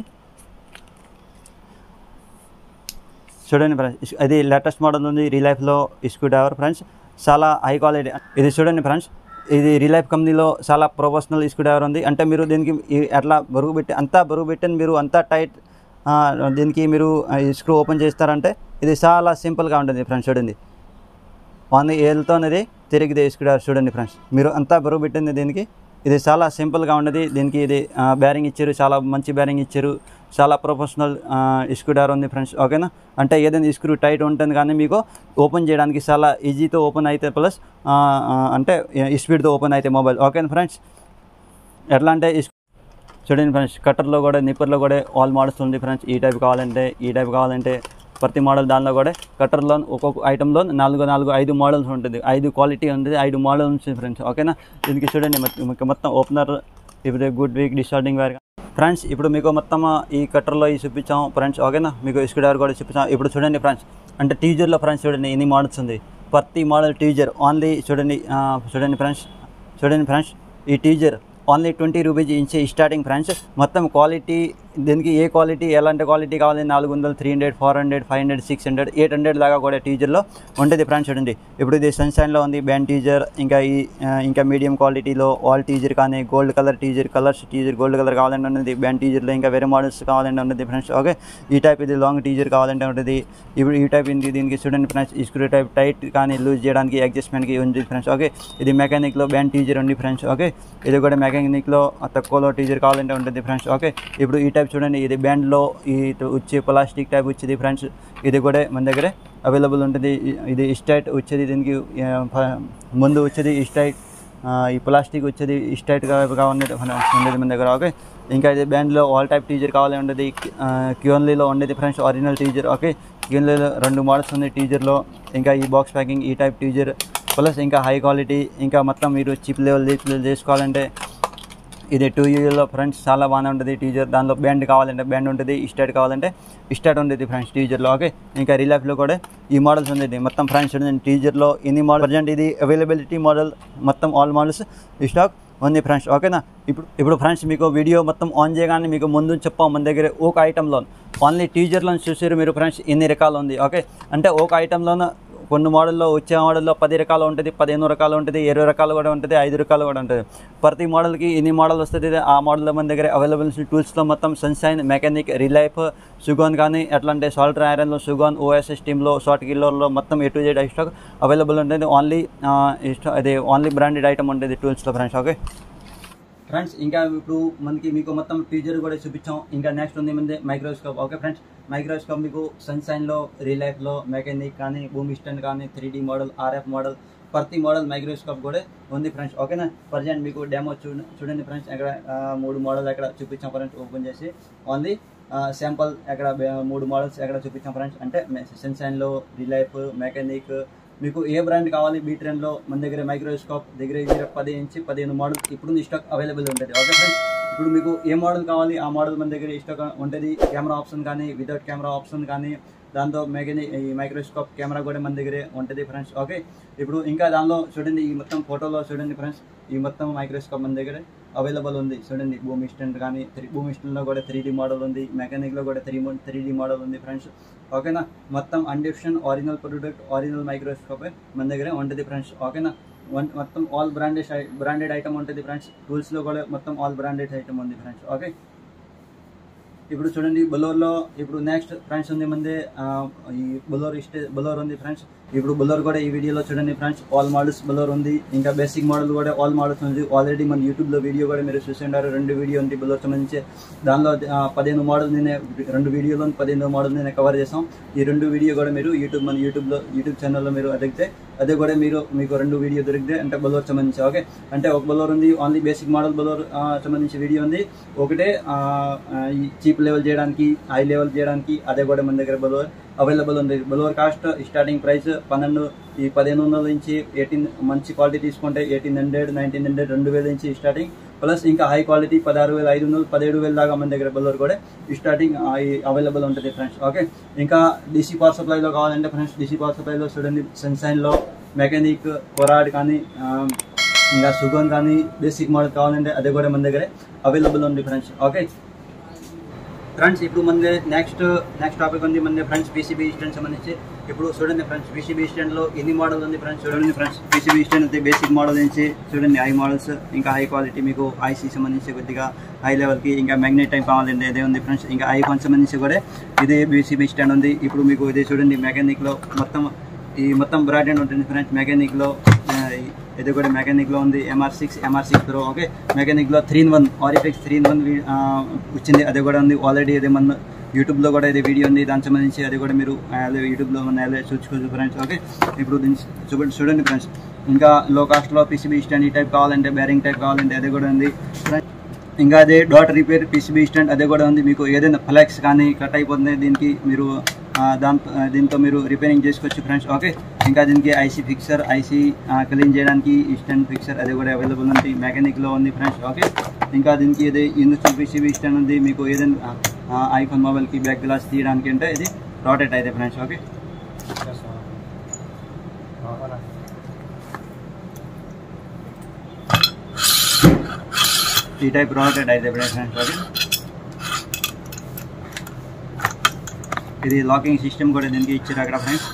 చూడండి ఫ్రెండ్స్ ఇది లేటెస్ట్ మోడల్ ఉంది రీలైఫ్లో స్క్రూ డ్రైవర్ ఫ్రెండ్స్ చాలా హై క్వాలిటీ ఇది చూడండి ఫ్రెండ్స్ ఇది రీలైఫ్ కంపెనీలో చాలా ప్రొఫెషనల్ స్క్రూ డ్రైవర్ ఉంది అంటే మీరు దీనికి ఈ- ఎట్లా బరువు పెట్టి అంతా బరువు పెట్టని మీరు అంతా టైట్ ఆ, దీనికి మీరు ఈ స్క్రూ ఓపెన్ చేస్తారంటే ఇది చాలా సింపుల్గా ఉంటుంది ఫ్రెండ్స్ చూడండి వన్ ఏళ్ళతో అనేది తిరిగి స్క్రూ డ్రైవర్ చూడండి ఫ్రెండ్స్ మీరు అంతా బరువు పెట్టింది దీనికి ఇది చాలా సింపుల్గా ఉన్నది దీనికి ఇది బ్యారింగ్ ఇచ్చారు చాలా మంచి బ్యారింగ్ ఇచ్చారు చాలా ప్రొఫెషనల్ స్క్రూ డ్రైవర్ ఉంది ఫ్రెండ్స్ ఓకేనా అంటే ఏదైనా స్క్రూ టైట్ ఉంటుంది కానీ మీకు ఓపెన్ చేయడానికి చాలా ఈజీతో ఓపెన్ అయితే ప్లస్ అంటే స్పీడ్తో ఓపెన్ అయితే మొబైల్ ఓకేనా ఫ్రెండ్స్ ఎట్లా అంటే ఈ చూడండి ఫ్రెండ్స్ కట్టర్లో కూడా నిప్పర్లో కూడా ఆల్ మోడల్స్ ఉంది ఫ్రెండ్స్ ఈ టైప్ కావాలంటే ఈ టైప్ కావాలంటే ప్రతి మోడల్ దానిలో కూడా కట్టర్లో ఒక్కొక్క ఐటెంలో నాలుగు నాలుగు ఐదు మోడల్స్ ఉంటుంది ఐదు క్వాలిటీ ఉంటుంది ఐదు మోడల్స్ ఉంటుంది ఫ్రెండ్స్ ఓకేనా దీనికి చూడండి మొత్తం- మీకు మొత్తం ఓపెనర్ ఇప్పుడు గుడ్ వీక్ డిస్టార్టింగ్ వేర్ ఫ్రెండ్స్ ఇప్పుడు మీకు మొత్తం ఈ కట్టర్లో ఈ చూపించాం ఫ్రెండ్స్ ఓకేనా మీకు స్క్రూ డ్రైవర్ కూడా చూపించాం ఇప్పుడు చూడండి ఫ్రెండ్స్ అంటే టీజర్లో ఫ్రెండ్స్ చూడండి ఎన్ని మోడల్స్ ఉంది ప్రతి మోడల్ టీజర్ ఓన్లీ చూడండి ఆ, చూడండి ఫ్రెండ్స్ చూడండి ఫ్రెండ్స్ ఈ టీజర్ ఓన్లీ ట్వంటీ రూపీస్ ఇంచే స్టార్టింగ్ ఫ్రెండ్స్ మొత్తం క్వాలిటీ దీనికి ఏ క్వాలిటీ ఎలాంటి క్వాలిటీ కావాలి నాలుగు వందలు three hundred four hundred five hundred six hundred eight hundred దాకా కూడా టీజర్లో ఉంటుంది ఫ్రెండ్స్ చూడండి ఇప్పుడు ఇది సన్షైన్లో ఉంది బ్యాండ్ టీజర్ ఇంకా ఈ ఆ, ఇంకా మీడియం క్వాలిటీలో వాల్ టీజర్ కానీ gold colour tweezer colours tweezer gold colour కావాలంటే ఉన్నది బ్యాండ్ టీజర్లో ఇంకా వేరే మోడల్స్ కావాలంటే ఉన్నది ఫ్రెండ్స్ ఓకే ఈ టైప్ ఇది లాంగ్ టీజర్ కావాలంటే ఉంటుంది ఇప్పుడు ఈ టైప్ ఇది దీనికి స్టూడెంట్ ఫ్రెండ్స్ ఈ స్క్రూ టైప్ టైట్ కానీ లూజ్ చేయడానికి అడ్జస్ట్మెంట్కి ఉంది ఫ్రెండ్స్ ఓకే ఇది మెకానిక్లో బ్యాండ్ టీజర్ ఉంది ఫ్రెండ్స్ ఓకే ఇది కూడా మెకానిక్లో తక్కువలో టీజర్ కావాలంటే ఉంటుంది ఫ్రెండ్స్ ఓకే ఇప్పుడు ఈ టైప్ చూడండి ఇది బ్యాండ్లో ఈ వచ్చే ప్లాస్టిక్ టైప్ వచ్చేది ఫ్రెండ్స్ ఇది కూడా మన దగ్గర అవైలబుల్ ఉంటుంది ఇ- ఇది స్టైట్ వచ్చేది దీనికి ఆ, ఫ- ముందు వచ్చేది స్టైట్ ఈ ప్లాస్టిక్ వచ్చేది స్టైట్గా ఉండేది ఉండేది మన దగ్గర ఓకే ఇంకా ఇది బ్యాండ్లో ఆల్ టైప్ టీజర్ కావాలి ఉండేది క్యూన్లీలో ఉండేది ఫ్రెండ్స్ ఒరిజినల్ టీజర్ ఓకే క్యూన్లీలో రెండు మోడల్స్ ఉంది టీజర్లో ఇంకా ఈ బాక్స్ ప్యాకింగ్ ఈ టైప్ టీజర్ ప్లస్ ఇంకా హై క్వాలిటీ ఇంకా మొత్తం మీరు చిప్ లెవెల్ చేసుకోవాలంటే ఇది టూ ఇయర్లో ఫ్రెండ్స్ చాలా బాగానే ఉంటుంది టీజర్ దానిలో బ్యాండ్ కావాలంటే బ్యాండ్ ఉంటుంది స్టార్ట్ కావాలంటే స్టార్ట్ ఉంటుంది ఫ్రెండ్స్ టీజర్లో ఓకే ఇంకా రిలాక్స్లో కూడా ఈ మోడల్స్ ఉంది మొత్తం ఫ్రెండ్స్ చూడండి టీజర్లో ఎన్ని మోడల్ ప్రజెంట్ ఇది అవైలబిలిటీ మోడల్ మొత్తం ఆల్ మోడల్స్ స్టాక్ ఉంది ఫ్రెండ్స్ ఓకేనా ఇప్పుడు ఇప్పుడు ఫ్రెండ్స్ మీకు వీడియో మొత్తం ఆన్ చేయగానే మీకు ముందు చెప్పాం మన దగ్గర ఒక ఐటెంలో ఓన్లీ టీజర్లో చూసారు మీరు ఫ్రెండ్స్ ఎన్ని రకాలు ఉంది ఓకే అంటే ఒక ఐటెంలోన కొన్ని మోడల్లో వచ్చే మోడల్లో పది రకాలు ఉంటుంది పదిహేను రకాలు ఉంటుంది ఇరవై రకాలు కూడా ఉంటుంది ఐదు రకాలు కూడా ఉంటుంది ప్రతి మోడల్కి ఎన్ని మోడల్ వస్తుంది ఆ మోడల్ మన దగ్గర అవైలబుల్ టూల్స్లో మొత్తం సన్షైన్ మెకానిక్ రిలైఫ్ సుగోన్ కానీ ఎట్లా అంటే సాల్ట్ ఐరన్లో సుగోన్ ఓఎస్ఎస్ టీమ్లో షార్ట్ కిల్లర్లో మొత్తం A to Z stock available ఉంటుంది ఓన్లీ అదే ఓన్లీ బ్రాండెడ్ ఐటమ్ ఉంటుంది టూల్స్లో ఫ్రెండ్స్ ఓకే ఫ్రెండ్స్ ఇంకా ఇప్పుడు మనకి మీకు మొత్తం టీజర్ కూడా చూపించాం ఇంకా నెక్స్ట్ ఉంది మంది మైక్రోస్కోప్ ఓకే ఫ్రెండ్స్ మైక్రోస్కోప్ మీకు సన్షైన్లో రిలైఫ్లో మెకానిక్ కానీ భూమి స్టాండ్ కానీ three D model RF model ప్రతి మోడల్ మైక్రోస్కోప్ కూడా ఉంది ఫ్రెండ్స్ ఓకేనా ప్రజెంట్ మీకు డెమో చూడ చూడండి ఫ్రెండ్స్ ఇక్కడ ఆ, మూడు మోడల్ అక్కడ చూపించాం ఫ్రెండ్స్ ఓపెన్ చేసి ఓన్లీ శాంపుల్ అక్కడ బే- మూడు మోడల్స్ ఎక్కడ చూపించాం ఫ్రెండ్స్ అంటే సన్షైన్లో రిలైఫ్ మెకానిక్ మీకు ఏ బ్రాండ్ కావాలి బీ ట్రెండ్లో మన దగ్గర మైక్రోస్కోప్ దగ్గర దగ్గర పది ఇంచి పదిహేను మోడల్ ఇప్పుడు స్టాక్ అవైలబుల్ ఉంటుంది ఓకే ఫ్రెండ్స్ ఇప్పుడు మీకు ఏ మోడల్ కావాలి ఆ మోడల్ మన దగ్గర స్టాక్ ఉంటుంది కెమెరా ఆప్షన్ కానీ వితౌట్ కెమెరా ఆప్షన్ కానీ దాంతో మెగని ఈ మైక్రోస్కోప్ కెమెరా కూడా మన దగ్గరే ఉంటుంది ఫ్రెండ్స్ ఓకే ఇప్పుడు ఇంకా దానిలో చూడండి ఈ మొత్తం ఫోటోలో చూడండి ఫ్రెండ్స్ ఈ మొత్తం మైక్రోస్కోప్ మన దగ్గర అవైలబుల్ ఉంది చూడండి భూమి స్టాండ్ కానీ త్రీ భూమి స్టాండ్లో కూడా త్రీ డీ మోడల్ ఉంది మెకానిక్లో కూడా త్రీ త్రీ డీ మోడల్ ఉంది ఫ్రెండ్స్ ఓకేనా మొత్తం అన్డిప్షన్ ఒరిజినల్ ప్రొడక్ట్ ఒరిజినల్ మైక్రోస్కోప్ మన దగ్గరే ఉంటుంది ఫ్రెండ్స్ ఓకేనా వన్ మొత్తం ఆల్ బ్రాండెడ్ బ్రాండెడ్ ఐటమ్ ఉంటుంది ఫ్రెండ్స్ టూల్స్లో కూడా మొత్తం ఆల్ బ్రాండెడ్ ఐటమ్ ఉంది ఫ్రెండ్స్ ఓకే ఇప్పుడు చూడండి బొలోర్లో ఇప్పుడు నెక్స్ట్ ఫ్రెండ్స్ ఉంది మంది ఆ, ఈ బొలోర్ ఇష్టే బొలోర్ ఉంది ఫ్రెండ్స్ ఇప్పుడు బొలోర్ కూడా ఈ వీడియోలో చూడండి ఫ్రెండ్స్ ఆల్ మోడల్స్ బొలోర్ ఉంది ఇంకా బేసిక్ మోడల్ కూడా ఆల్ మోడల్స్ ఉంది ఆల్రెడీ మన యూట్యూబ్లో వీడియో కూడా మీరు చూసి ఉంటారు రెండు వీడియో ఉంది బొలోర్ సంబంధించి దానిలో ఆ, పదిహేను మోడల్ నేను రెండు వీడియోలో పదిహేను మోడల్ నేను కవర్ చేసాం ఈ రెండు వీడియో కూడా మీరు యూట్యూబ్ మన యూట్యూబ్లో యూట్యూబ్ ఛానల్లో మీరు అడిగితే అదే కూడా మీరు మీకు రెండు వీడియో దొరికితే అంటే బొలోర్ సంబంధించి ఓకే అంటే ఒక బొలోర్ ఉంది ఓన్లీ బేసిక్ మోడల్ బొలోర్ సంబంధించి వీడియో ఉంది ఒకటే ఆ, ఆ, ఈ చీప్ లెవెల్ చేయడానికి హై లెవెల్ చేయడానికి అదే కూడా మన దగ్గర బొలోర్ అవైలబుల్ ఉంది బొలోర్ కాస్ట్ స్టార్టింగ్ ప్రైస్ పన్నెండు ఈ పదిహేను వందల నుంచి ఎయిటీన్ మంచి క్వాలిటీ తీసుకుంటే ఎయిటీన్ హండ్రెడ్ నైన్టీన్ హండ్రెడ్ రెండు వేల నుంచి స్టార్టింగ్ ప్లస్ ఇంకా హై క్వాలిటీ పదహారు వేల ఐదు వందలు పదిహేడు వేల దాకా మన దగ్గర బొలోర్ కూడా స్టార్టింగ్ అవైలబుల్ ఉంటుంది ఫ్రెండ్స్ ఓకే ఇంకా డీసీ పవర్ సప్లైలో కావాలంటే ఫ్రెండ్స్ డీసీ పవర్ సప్లైలో చూడండి సన్షైన్లో మెకానిక్ కొరాడ్ కానీ ఆ, ఇంకా సుగన్ కానీ బేసిక్ మోడల్ కావాలంటే అదే కూడా మన దగ్గర అవైలబుల్ ఉంది ఫ్రెండ్స్ ఓకే ఫ్రెండ్స్ ఇప్పుడు మన నెక్స్ట్ నెక్స్ట్ టాపిక్ ఉంది మన ఫ్రెండ్స్ పీసీబీ స్టాండ్ సంబంధించి ఇప్పుడు చూడండి ఫ్రెండ్స్ పీసీబీ స్టాండ్లో ఎన్ని మోడల్ ఉంది ఫ్రెండ్స్ చూడండి ఫ్రెండ్స్ పీసీబీ స్టాండ్ అయితే బేసిక్ మోడల్ నుంచి చూడండి హై మోడల్స్ ఇంకా హై క్వాలిటీ మీకు ఐసీ సంబంధించి కొద్దిగా హై లెవెల్కి ఇంకా మ్యాగ్నెట్ టైప్ కావాలండి అదే ఉంది ఫ్రెండ్స్ ఇంకా ఐఫోన్ సంబంధించి కూడా ఇదే బీసీబీ స్టాండ్ ఉంది ఇప్పుడు మీకు ఇది చూడండి మెకానిక్లో మొత్తం ఈ మొత్తం బ్రాండెడ్ ఉంటుంది ఫ్రెండ్స్ మెకానిక్లో ఇది కూడా మెకానిక్లో ఉంది MR six MR six pro okay మెకానిక్లో త్రీ ఇన్ వన్ ఆరిఫిక్స్ త్రీ ఇన్ వన్ వచ్చింది అది కూడా ఉంది ఆల్రెడీ అది మన యూట్యూబ్లో కూడా ఇది వీడియో ఉంది దానికి సంబంధించి అది కూడా మీరు అదే యూట్యూబ్లో మన అదే చూసుకోవచ్చు ఫ్రెండ్స్ ఓకే ఇప్పుడు దీన్ని చూడండి చూడండి ఫ్రెండ్స్ ఇంకా లో కాస్ట్లో పీసీబీ స్టాండ్ ఈ టైప్ కావాలంటే బేరింగ్ టైప్ కావాలంటే అది కూడా ఉంది ఫ్రెండ్స్ ఇంకా అదే డాట్ రిపేర్ పీసీబీ స్టాండ్ అదే కూడా ఉంది మీకు ఏదైనా ఫ్లెక్స్ కానీ కట్ అయిపోతుంది దీనికి మీరు ఆ, దాంతో ఆ, దీంతో మీరు రిపేరింగ్ చేసుకోవచ్చు ఫ్రెండ్స్ ఓకే ఇంకా దీనికి ఐసీ ఫిక్సర్ ఐసీ క్లీన్ చేయడానికి ఈ స్టాండ్ ఫిక్సర్ అది కూడా అవైలబుల్ ఉంది మెకానిక్లో ఉంది ఫ్రెండ్స్ ఓకే ఇంకా దీనికి ఇది ఇందుకు పీసీబీ స్టాండ్ ఉంది మీకు ఏదైనా ఐఫోన్ మొబైల్కి బ్యాక్ గ్లాస్ తీయడానికి అంటే ఇది రాటెట్ అయితే ఫ్రెండ్స్ ఓకే ఈ టైప్ రాటెడ్ అయితే ఫ్రెండ్స్ ఓకే ఇది లాకింగ్ సిస్టమ్ కూడా దీనికి ఇచ్చారు అక్కడ ఫ్రెండ్స్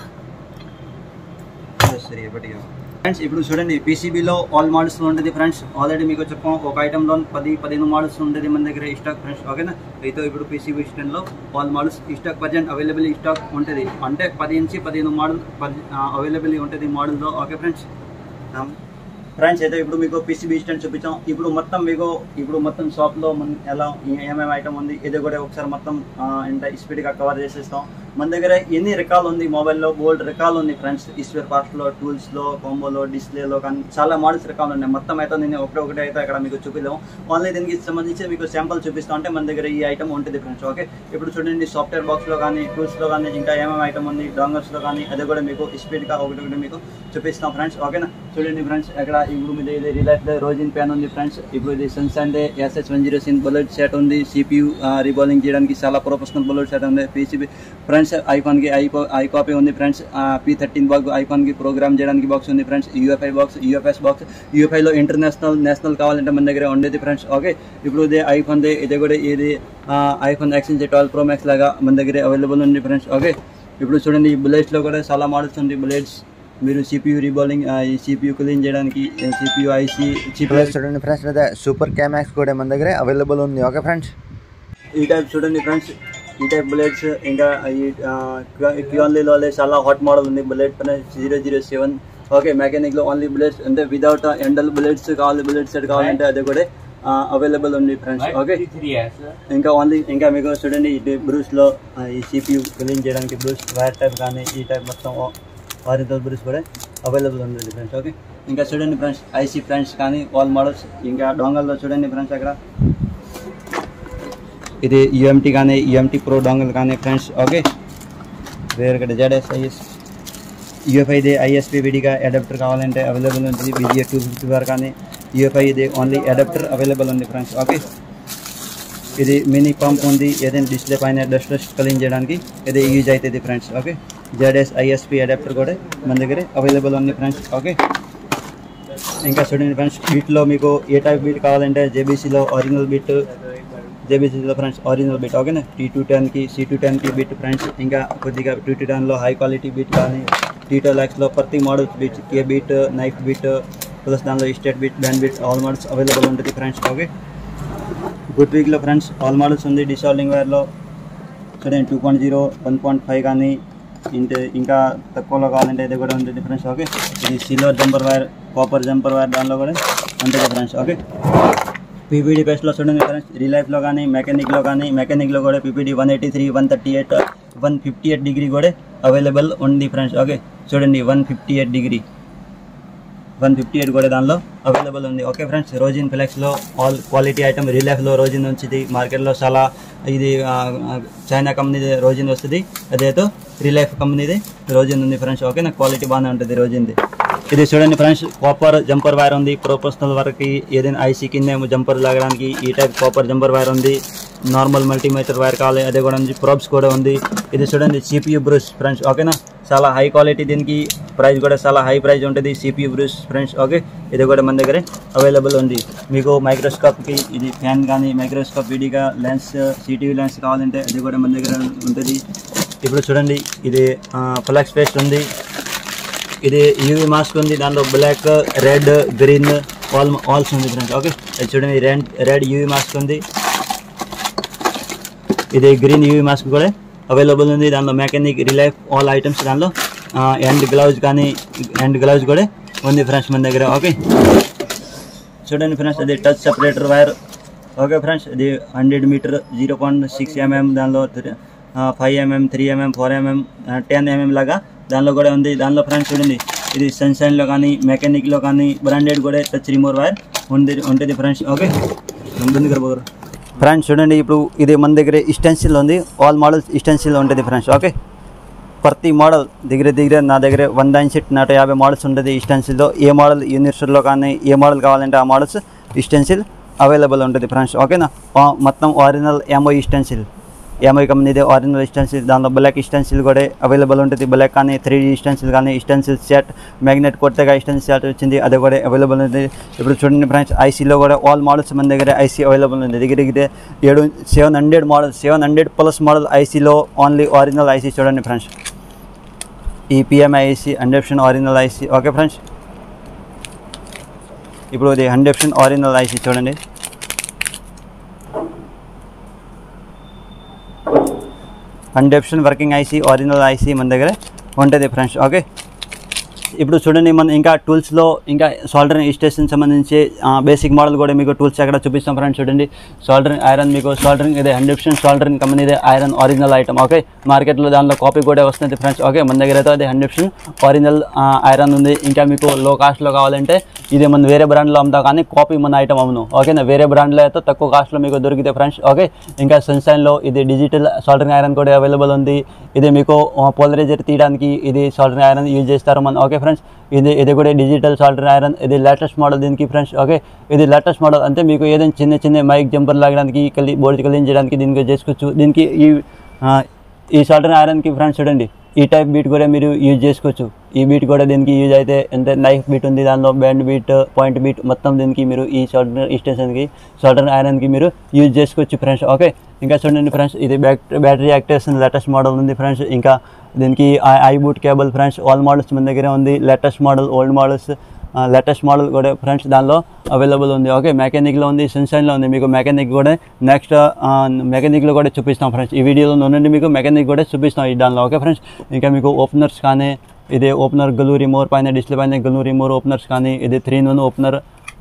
సరే ఎప్పటిగా ఫ్రెండ్స్ ఇప్పుడు చూడండి పీసీబీలో ఆల్ మోడల్స్ ఉంటుంది ఫ్రెండ్స్ ఆల్రెడీ మీకు చెప్పాం ఒక ఐటెంలో పది పదిహేను మోడల్స్ ఉంటుంది మన దగ్గర స్టాక్ ఫ్రెండ్స్ ఓకేనా అయితే ఇప్పుడు పీసీబీ స్టాండ్లో all models stock present available stock ఉంటుంది అంటే పది నుంచి పదిహేను మోడల్ అవైలబుల్ ఉంటుంది మోడల్తో ఓకే ఫ్రెండ్స్ ఫ్రెండ్స్ అయితే ఇప్పుడు మీకు పీసీబీ స్టాండ్ చూపించాం ఇప్పుడు మొత్తం మీకు ఇప్పుడు మొత్తం షాప్లో మన ఎలా ఏమేమి ఐటమ్ ఉంది ఇది కూడా ఒకసారి మొత్తం ఆ, ఎంత స్పీడ్గా కవర్ చేసేస్తాం మన దగ్గర ఎన్ని రకాలు ఉంది మొబైల్లో బోల్డ్ రకాలు ఉంది ఫ్రెండ్స్ ఈస్వేర్ పార్ట్స్లో టూల్స్లో కాంబోలో డిస్ప్లేలో కానీ చాలా మోడల్స్ రకాలు ఉన్నాయి మొత్తం అయితే నేను ఒకటి ఒకటి అయితే అక్కడ మీకు చూపిద్దాం ఓన్లీ దీనికి సంబంధించి మీకు శాంపుల్ చూపిస్తాం అంటే మన దగ్గర ఈ ఐటమ్ ఉంటుంది ఫ్రెండ్స్ ఓకే ఇప్పుడు చూడండి సాఫ్ట్వేర్ బాక్స్లో కానీ టూల్స్లో కానీ ఇంకా ఏమేమి ఐటమ్ ఉంది డాంగర్స్లో కానీ అది కూడా మీకు స్పీడ్గా ఒకటి ఒకటి మీకు చూపిస్తాం ఫ్రెండ్స్ ఓకేనా చూడండి ఫ్రెండ్స్ ఇక్కడ ఇప్పుడు మీద ఇది రిలాక్స్ రోజిన్ ప్యాన్ ఉంది ఫ్రెండ్స్ ఇప్పుడు ఇది సన్సైన్ డే ఎస్ఎస్ వన్ జీరో సిన్ బుల్లెట్ సెట్ ఉంది సిపియూ రీబాలింగ్ చేయడానికి చాలా ప్రొఫెషనల్ బుల్లెట్ సెట్ ఉంది పీసీబీ ఫ్రెండ్స్ ఐఫోన్కి ఐ ఐ కాపీ ఉంది ఫ్రెండ్స్ పీ థర్టీన్ బాక్స్ ఐఫోన్కి ప్రోగ్రామ్ చేయడానికి బాక్స్ ఉంది friends UFI box UFS box యూఎఫ్ఐలో ఇంటర్నేషనల్ నేషనల్ కావాలంటే మన దగ్గర ఉండేది ఫ్రెండ్స్ ఓకే ఇప్పుడు ఇది ఐఫోన్ది ఇది కూడా ఇది iPhone exchange twelve pro max లాగా మన దగ్గర అవైలబుల్ ఉంది ఫ్రెండ్స్ ఓకే ఇప్పుడు చూడండి ఈ బుల్లెట్స్లో కూడా చాలా మోడల్స్ ఉంది బుల్లెట్స్ మీరు సిపియూ రీబాలింగ్ ఈ సిపియూ క్లీన్ చేయడానికి సిపియూ ఐసీ సిపియూ చూడండి ఫ్రెండ్స్ అదే సూపర్ క్యామాక్స్ కూడా మన దగ్గర అవైలబుల్ ఉంది ఓకే ఫ్రెండ్స్ ఈ టైప్ చూడండి ఫ్రెండ్స్ ఈ టైప్ బుల్లెట్స్ ఇంకా ఈ క్యూన్లీలో చాలా హాట్ మోడల్ ఉంది బుల్లెట్ పైన జీరో జీరో సెవెన్ ఓకే మెకానిక్లో ఓన్లీ బుల్లెట్స్ అంటే వితౌట్ ఎండల్ బుల్లెట్స్ కావాలి బుల్లెట్ సెట్ కావాలంటే అది కూడా అవైలబుల్ ఉంది ఫ్రెండ్స్ ఓకే ఇంకా ఓన్లీ ఇంకా మీకు చూడండి ఇది బ్రూస్లో ఈ సిపియూ క్లీన్ చేయడానికి బ్రూస్ వైర్ టైప్ కానీ ఈ టైప్ మొత్తం ఆరిజినల్ బ్రూస్ కూడా అవైలబుల్ ఉంది ఫ్రెండ్స్ ఓకే ఇంకా చూడండి ఫ్రెండ్స్ ఐసీ ఫ్రెండ్స్ కానీ ఆల్ మోడల్స్ ఇంకా డొంగల్లో చూడండి ఫ్రెండ్స్ అక్కడ ఇది యూఎంటీ కానీ యూఎంటీ ప్రో డొంగల్ కానీ ఫ్రెండ్స్ ఓకే వేరే ఇక్కడ జెడ్ఎస్ ఐఎస్ యూఎఫ్ఐది ఐఎస్పి విడిగా అడాప్టర్ కావాలంటే అవైలబుల్ ఉంది బీజీఏ టూ ఫిఫ్టీ వర్ కానీ యూఎఫ్ఐ ఇది ఓన్లీ అడాప్టర్ అవైలబుల్ ఉంది ఫ్రెండ్స్ ఓకే ఇది మినీ పంప్ ఉంది ఏదైనా డిస్ప్లే పైన డస్ట్ డస్ట్ క్లీన్ చేయడానికి ఇది యూజ్ అవుతుంది friends okay ZS ISP adapter కూడా మన దగ్గర అవైలబుల్ ఉంది ఫ్రెండ్స్ ఓకే ఇంకా చూడండి ఫ్రెండ్స్ బీట్లో మీకు ఏ టైప్ బీట్ కావాలంటే జేబీసీలో ఒరిజినల్ బీట్ జేబీసీలో ఫ్రెండ్స్ ఒరిజినల్ బీట్ ఓకేనా టీ టూ టెన్కి సి టూ టెన్కి బీట్ ఫ్రెండ్స్ ఇంకా కొద్దిగా టూ టూ టెన్లో హై క్వాలిటీ బీట్ కానీ టీ టూ ల్యాక్స్లో ప్రతి models bit K bit knife bit plus దానిలో straight bit band bit all models available ఉంటుంది ఫ్రెండ్స్ ఓకే గుడ్ వీక్లో ఫ్రెండ్స్ ఆల్ మోడల్స్ ఉంది డిసాల్డింగ్ వేర్లో చూడండి two point zero one point five కానీ ఇంటే ఇంకా తక్కువలో కావాలంటే ఇది కూడా ఉంటుంది ఫ్రెండ్స్ ఓకే ఇది silver jumper wire copper jumper wire దానిలో కూడా ఉంటుంది ఫ్రెండ్స్ ఓకే పీపీడీ బెస్ట్లో చూడండి ఫ్రెండ్స్ రీలైఫ్లో కానీ మెకానిక్లో కానీ మెకానిక్లో కూడా PPD one eighty three one thirty eight one fifty eight degree కూడా అవైలబుల్ ఉంది ఫ్రెండ్స్ ఓకే చూడండి one fifty eight degree one fifty eight కూడా దానిలో అవైలబుల్ ఉంది ఓకే ఫ్రెండ్స్ రోజిన్ ఫ్లెక్స్లో ఆల్ క్వాలిటీ ఐటమ్ రిలాక్స్లో రోజిన్ వచ్చింది మార్కెట్లో చాలా ఇది ఆ, ఆ, చైనా కంపెనీది రోజిన్ వస్తుంది అదేతో రిలైఫ్ కంపెనీది రోజిన్ ఉంది ఫ్రెండ్స్ ఓకే నాకు క్వాలిటీ బాగానే ఉంటుంది రోజిన్ది ఇది చూడండి ఫ్రెండ్స్ కాపర్ జంపర్ వైర్ ఉంది ప్రొఫెషనల్ వర్క్కి ఏదైనా ఐసీ కింద జంపర్ లాగడానికి ఈ టైప్ కాపర్ జంపర్ వైర్ ఉంది నార్మల్ మల్టీమీటర్ వైర్ కావాలి అదే కూడా ఉంది ప్రోబ్స్ కూడా ఉంది ఇది చూడండి సిపియు బ్రూష్ ఫ్రెండ్స్ ఓకేనా చాలా హై క్వాలిటీ దీనికి ప్రైస్ కూడా చాలా హై ప్రైస్ ఉంటుంది సిపియు బ్రూష్ ఫ్రెండ్స్ ఓకే ఇది కూడా మన దగ్గర అవైలబుల్ ఉంది మీకు మైక్రోస్కోప్కి ఇది ఫ్యాన్ కానీ మైక్రోస్కోప్ విడిగా లెన్స్ సిటీవీ లెన్స్ కావాలంటే అది కూడా మన దగ్గర ఉంటుంది ఇప్పుడు చూడండి ఇది ఫ్లెక్స్ పేస్ట్ ఉంది ఇది యూవీ మాస్క్ ఉంది దాంట్లో బ్లాక్ రెడ్ గ్రీన్ ఆల్ ఆల్స్ ఉంది ఫ్రెండ్స్ ఓకే ఇది చూడండి రెడ్ రెడ్ యూవీ మాస్క్ ఉంది ఇది గ్రీన్ యూవీ మాస్క్ కూడా అవైలబుల్ ఉంది దానిలో మెకానిక్ రిలైఫ్ ఆల్ ఐటమ్స్ దానిలో ఎండ్ గ్లౌజ్ కానీ ఎండ్ గ్లౌజ్ కూడా ఉంది ఫ్రెండ్స్ మన దగ్గర ఓకే చూడండి ఫ్రెండ్స్ అది touch separator wire okay friends ఇది hundred meter zero point six mm దానిలో five mm three mm four mm ten mm లాగా దానిలో కూడా ఉంది దానిలో ఫ్రెండ్స్ చూడండి ఇది సన్షైన్లో కానీ మెకానిక్లో కానీ బ్రాండెడ్ కూడా టచ్ రిమూవర్ వైర్ ఉంది ఉంటుంది ఫ్రెండ్స్ ఓకే ఉంటుంది కదా ఫ్రెండ్స్ చూడండి ఇప్పుడు ఇది మన దగ్గర ఇస్టెన్సిల్ ఉంది ఆల్ మోడల్స్ ఇస్టెన్సిల్ ఉంటుంది ఫ్రెండ్స్ ఓకే ప్రతి మోడల్ దగ్గర దగ్గర నా దగ్గర వంద ఇంచెట్ నూట యాభై మోడల్స్ ఉంటుంది ఇస్టెన్సిల్లో ఏ మోడల్ యూనివర్సిటీలో కానీ ఏ మోడల్ కావాలంటే ఆ మోడల్స్ ఇస్టెన్సిల్ అవైలబుల్ ఉంటుంది ఫ్రెండ్స్ ఓకేనా ఆ, మొత్తం ఒరిజినల్ ఎంఓ ఇస్టెన్సిల్ ఎంఐ కంపెనీది ఒరిజినల్ ఇస్టెన్సిల్ దాంట్లో బ్లాక్ ఇస్టెన్సిల్ కూడా అవైలబుల్ ఉంటుంది బ్లాక్ కానీ త్రీ ఇస్టెన్సిల్ కానీ ఇస్టెన్సిల్ సెట్ మ్యాగ్నెట్ కొత్తగా ఇస్టెన్సిల్ సెట్ వచ్చింది అది కూడా అవైలబుల్ ఉంది ఇప్పుడు చూడండి ఫ్రెండ్స్ ఐసీలో కూడా ఆల్ మోడల్స్ మన దగ్గర ఐసీ అవైలబుల్ ఉంది దగ్గర దగ్గర ఏడు seven hundred model seven hundred plus model ఐసీలో ఓన్లీ ఒరిజినల్ ఐసీ చూడండి ఫ్రెండ్స్ ఈ PMI IC hundred percent original IC okay friends ఇప్పుడు ఇది హండ్రెడ్ పర్సెంట్ ఒరిజినల్ ఐసీ చూడండి hundred percent working IC original IC మన దగ్గర ఉంటుంది ఫ్రెండ్స్ ఓకే ఇప్పుడు చూడండి మన ఇంకా టూల్స్లో ఇంకా సాల్డరింగ్ స్టేషన్ సంబంధించి బేసిక్ మోడల్ కూడా మీకు టూల్స్ అక్కడ చూపిస్తాం ఫ్రెండ్స్ చూడండి సాల్డరింగ్ ఐరన్ మీకు సాల్డరింగ్ ఇదే హండ్రెడ్ పర్సెంట్ సాల్డరింగ్ కంపెనీ ఇదే ఐరన్ ఒరిజినల్ ఐటమ్ ఓకే మార్కెట్లో దానిలో కాపీ కూడా వస్తుంది ఫ్రెండ్స్ ఓకే మన దగ్గర అయితే అది హండ్రెడ్ పర్సెంట్ ఒరిజినల్ ఐరన్ ఉంది ఇంకా మీకు లో కాస్ట్లో కావాలంటే ఇది మన వేరే బ్రాండ్లో అమ్ముతాం కానీ కాపీ మన ఐటమ్ అమ్మును ఓకేనా వేరే బ్రాండ్లో అయితే తక్కువ కాస్ట్లో మీకు దొరికితే ఫ్రెండ్స్ ఓకే ఇంకా సన్షైన్లో ఇది డిజిటల్ సాల్డరింగ్ ఐరన్ కూడా అవైలబుల్ ఉంది ఇది మీకు పోలరైజర్ తీయడానికి ఇది సాల్డరింగ్ ఐరన్ యూజ్ చేస్తారు మన ఓకే ఫ్రెండ్స్ ఇది ఇది కూడా డిజిటల్ సాల్డరింగ్ ఐరన్ ఇది లేటెస్ట్ మోడల్ దీనికి ఫ్రెండ్స్ ఓకే ఇది లేటెస్ట్ మోడల్ అంటే మీకు ఏదైనా చిన్న చిన్న మైక్ జంపర్ లాగడానికి కలి బోర్డు క్లీన్ చేయడానికి దీనికి చేసుకోవచ్చు దీనికి ఈ ఆ, ఈ సాల్డరింగ్ ఐరన్కి ఫ్రెండ్స్ చూడండి ఈ టైప్ బీట్ కూడా మీరు యూజ్ చేసుకోవచ్చు ఈ బీట్ కూడా దీనికి యూజ్ అయితే అంటే నైఫ్ బీట్ ఉంది దానిలో బ్యాండ్ బీట్ పాయింట్ బీట్ మొత్తం దీనికి మీరు ఈ షార్టర్ స్టేషన్కి షార్టర్ ఐరన్కి మీరు యూజ్ చేసుకోవచ్చు ఫ్రెండ్స్ ఓకే ఇంకా చూడండి ఫ్రెండ్స్ ఇది back battery activation latest model ఉంది ఫ్రెండ్స్ ఇంకా దీనికి I boot cable friends all models మన దగ్గర ఉంది latest model old models latest model కూడా ఫ్రెండ్స్ దానిలో అవైలబుల్ ఉంది ఓకే మెకానిక్లో ఉంది సన్షైన్లో ఉంది మీకు మెకానిక్ కూడా నెక్స్ట్ మెకానిక్లో కూడా చూపిస్తాం ఫ్రెండ్స్ ఈ వీడియోలో నుండి మీకు మెకానిక్ కూడా చూపిస్తాం ఈ దానిలో ఓకే ఫ్రెండ్స్ ఇంకా మీకు ఓపెనర్స్ కానీ ఇది ఓపెనర్ గలు రిమోర్ పైన డిస్ప్లే పైన గలు రిమోర్ ఓపెనర్స్ కానీ ఇది త్రీ వన్ ఓపెనర్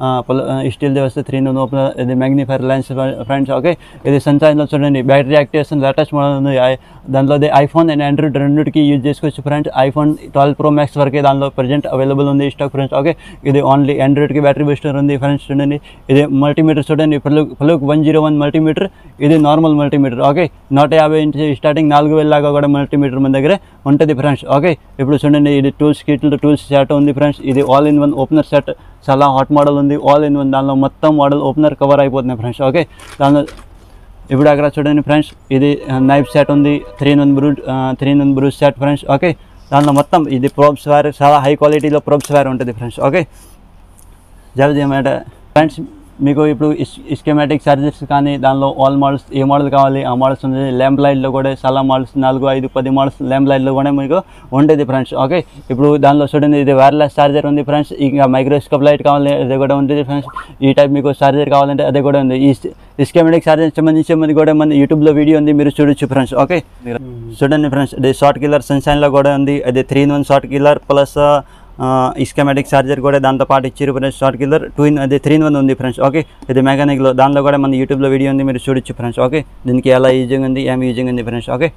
స్టీల్ వస్తే త్రీ వన్ ఓపెనర్ ఇది మ్యాగ్నిఫైర్ లెన్స్ ఫ్రెండ్స్ ఓకే ఇది సన్షైన్లో చూడండి బ్యాటరీ యాక్టివేషన్ లేటెస్ట్ మోడల్ ఉంది ఐ- దాంట్లో అది ఐఫోన్ అండ్ ఆండ్రాయిడ్ రెండింటికి యూజ్ చేసుకోవచ్చు friends iPhone twelve pro max వరకే దానిలో ప్రజెంట్ అవైలబుల్ ఉంది స్టాక్ ఫ్రెండ్స్ ఓకే ఇది ఓన్లీ ఆండ్రాయిడ్కి బ్యాటరీ బూస్టర్ ఉంది ఫ్రెండ్స్ చూడండి ఇది మల్టీమీటర్ చూడండి Fluke Fluke one zero one multimeter ఇది నార్మల్ మల్టీమీటర్ ఓకే నూట యాభై ఇంచ్ స్టార్టింగ్ నాలుగు వేల లాగా కూడా మల్టీమీటర్ మన దగ్గర ఉంటుంది ఫ్రెండ్స్ ఓకే ఇప్పుడు చూడండి ఇది టూల్స్ కిట్లు టూల్స్ సెట్ ఉంది ఫ్రెండ్స్ ఇది all in one opener set చాలా హాట్ మోడల్ ఉంది ఆల్ ఇన్ వన్ దానిలో మొత్తం మోడల్ ఓపెనర్ కవర్ అయిపోతుంది ఫ్రెండ్స్ ఓకే దానిలో ఇప్పుడు అక్కడ చూడండి ఫ్రెండ్స్ ఇది నైఫ్ సెట్ ఉంది త్రీ వన్ బ్రూ three one brush set friends okay దానిలో మొత్తం ఇది ప్రోబ్స్ వేర్ చాలా హై క్వాలిటీలో ప్రోబ్స్ వేర్ ఉంటుంది ఫ్రెండ్స్ ఓకే జల్దీ ఏమంటే ఫ్రెండ్స్ మీకు ఇప్పుడు ఇస్కెమాటిక్ చార్జెస్ కానీ దానిలో ఆల్ మోడల్స్ ఏ మోడల్ కావాలి ఆ మోడల్స్ ఉంది ల్యాంప్ లైట్లో కూడా చాలా మోడల్స్ నాలుగు ఐదు పది మోడల్స్ ల్యాంప్ లైట్లో కూడా మీకు ఉండేది ఫ్రెండ్స్ ఓకే ఇప్పుడు దానిలో చూడండి ఇది వైర్లెస్ చార్జర్ ఉంది ఫ్రెండ్స్ ఇంకా మైక్రోస్కోప్ లైట్ కావాలి అది కూడా ఉంటుంది ఫ్రెండ్స్ ఈ టైప్ మీకు చార్జర్ కావాలంటే అది కూడా ఉంది ఈ ఇస్కెమాటిక్ చార్జర్ సంబంధించి మనకి కూడా మన యూట్యూబ్లో వీడియో ఉంది మీరు చూడొచ్చు ఫ్రెండ్స్ ఓకే చూడండి ఫ్రెండ్స్ ఇది షార్ట్ కిల్లర్ సన్షైన్లో కూడా ఉంది అది three in one short killer plus schematic charger కూడా దాంతో పాటు ఇచ్చారు friends short killer two in అది త్రీ ఇన్ వన్ ఉంది ఫ్రెండ్స్ ఓకే ఇది మెకానిక్లో దానిలో కూడా మన యూట్యూబ్లో వీడియో ఉంది మీరు చూడొచ్చు ఫ్రెండ్స్ ఓకే దీనికి ఎలా యూజింగ్ ఉంది ఏం యూజింగ్ ఉంది ఫ్రెండ్స్ ఓకే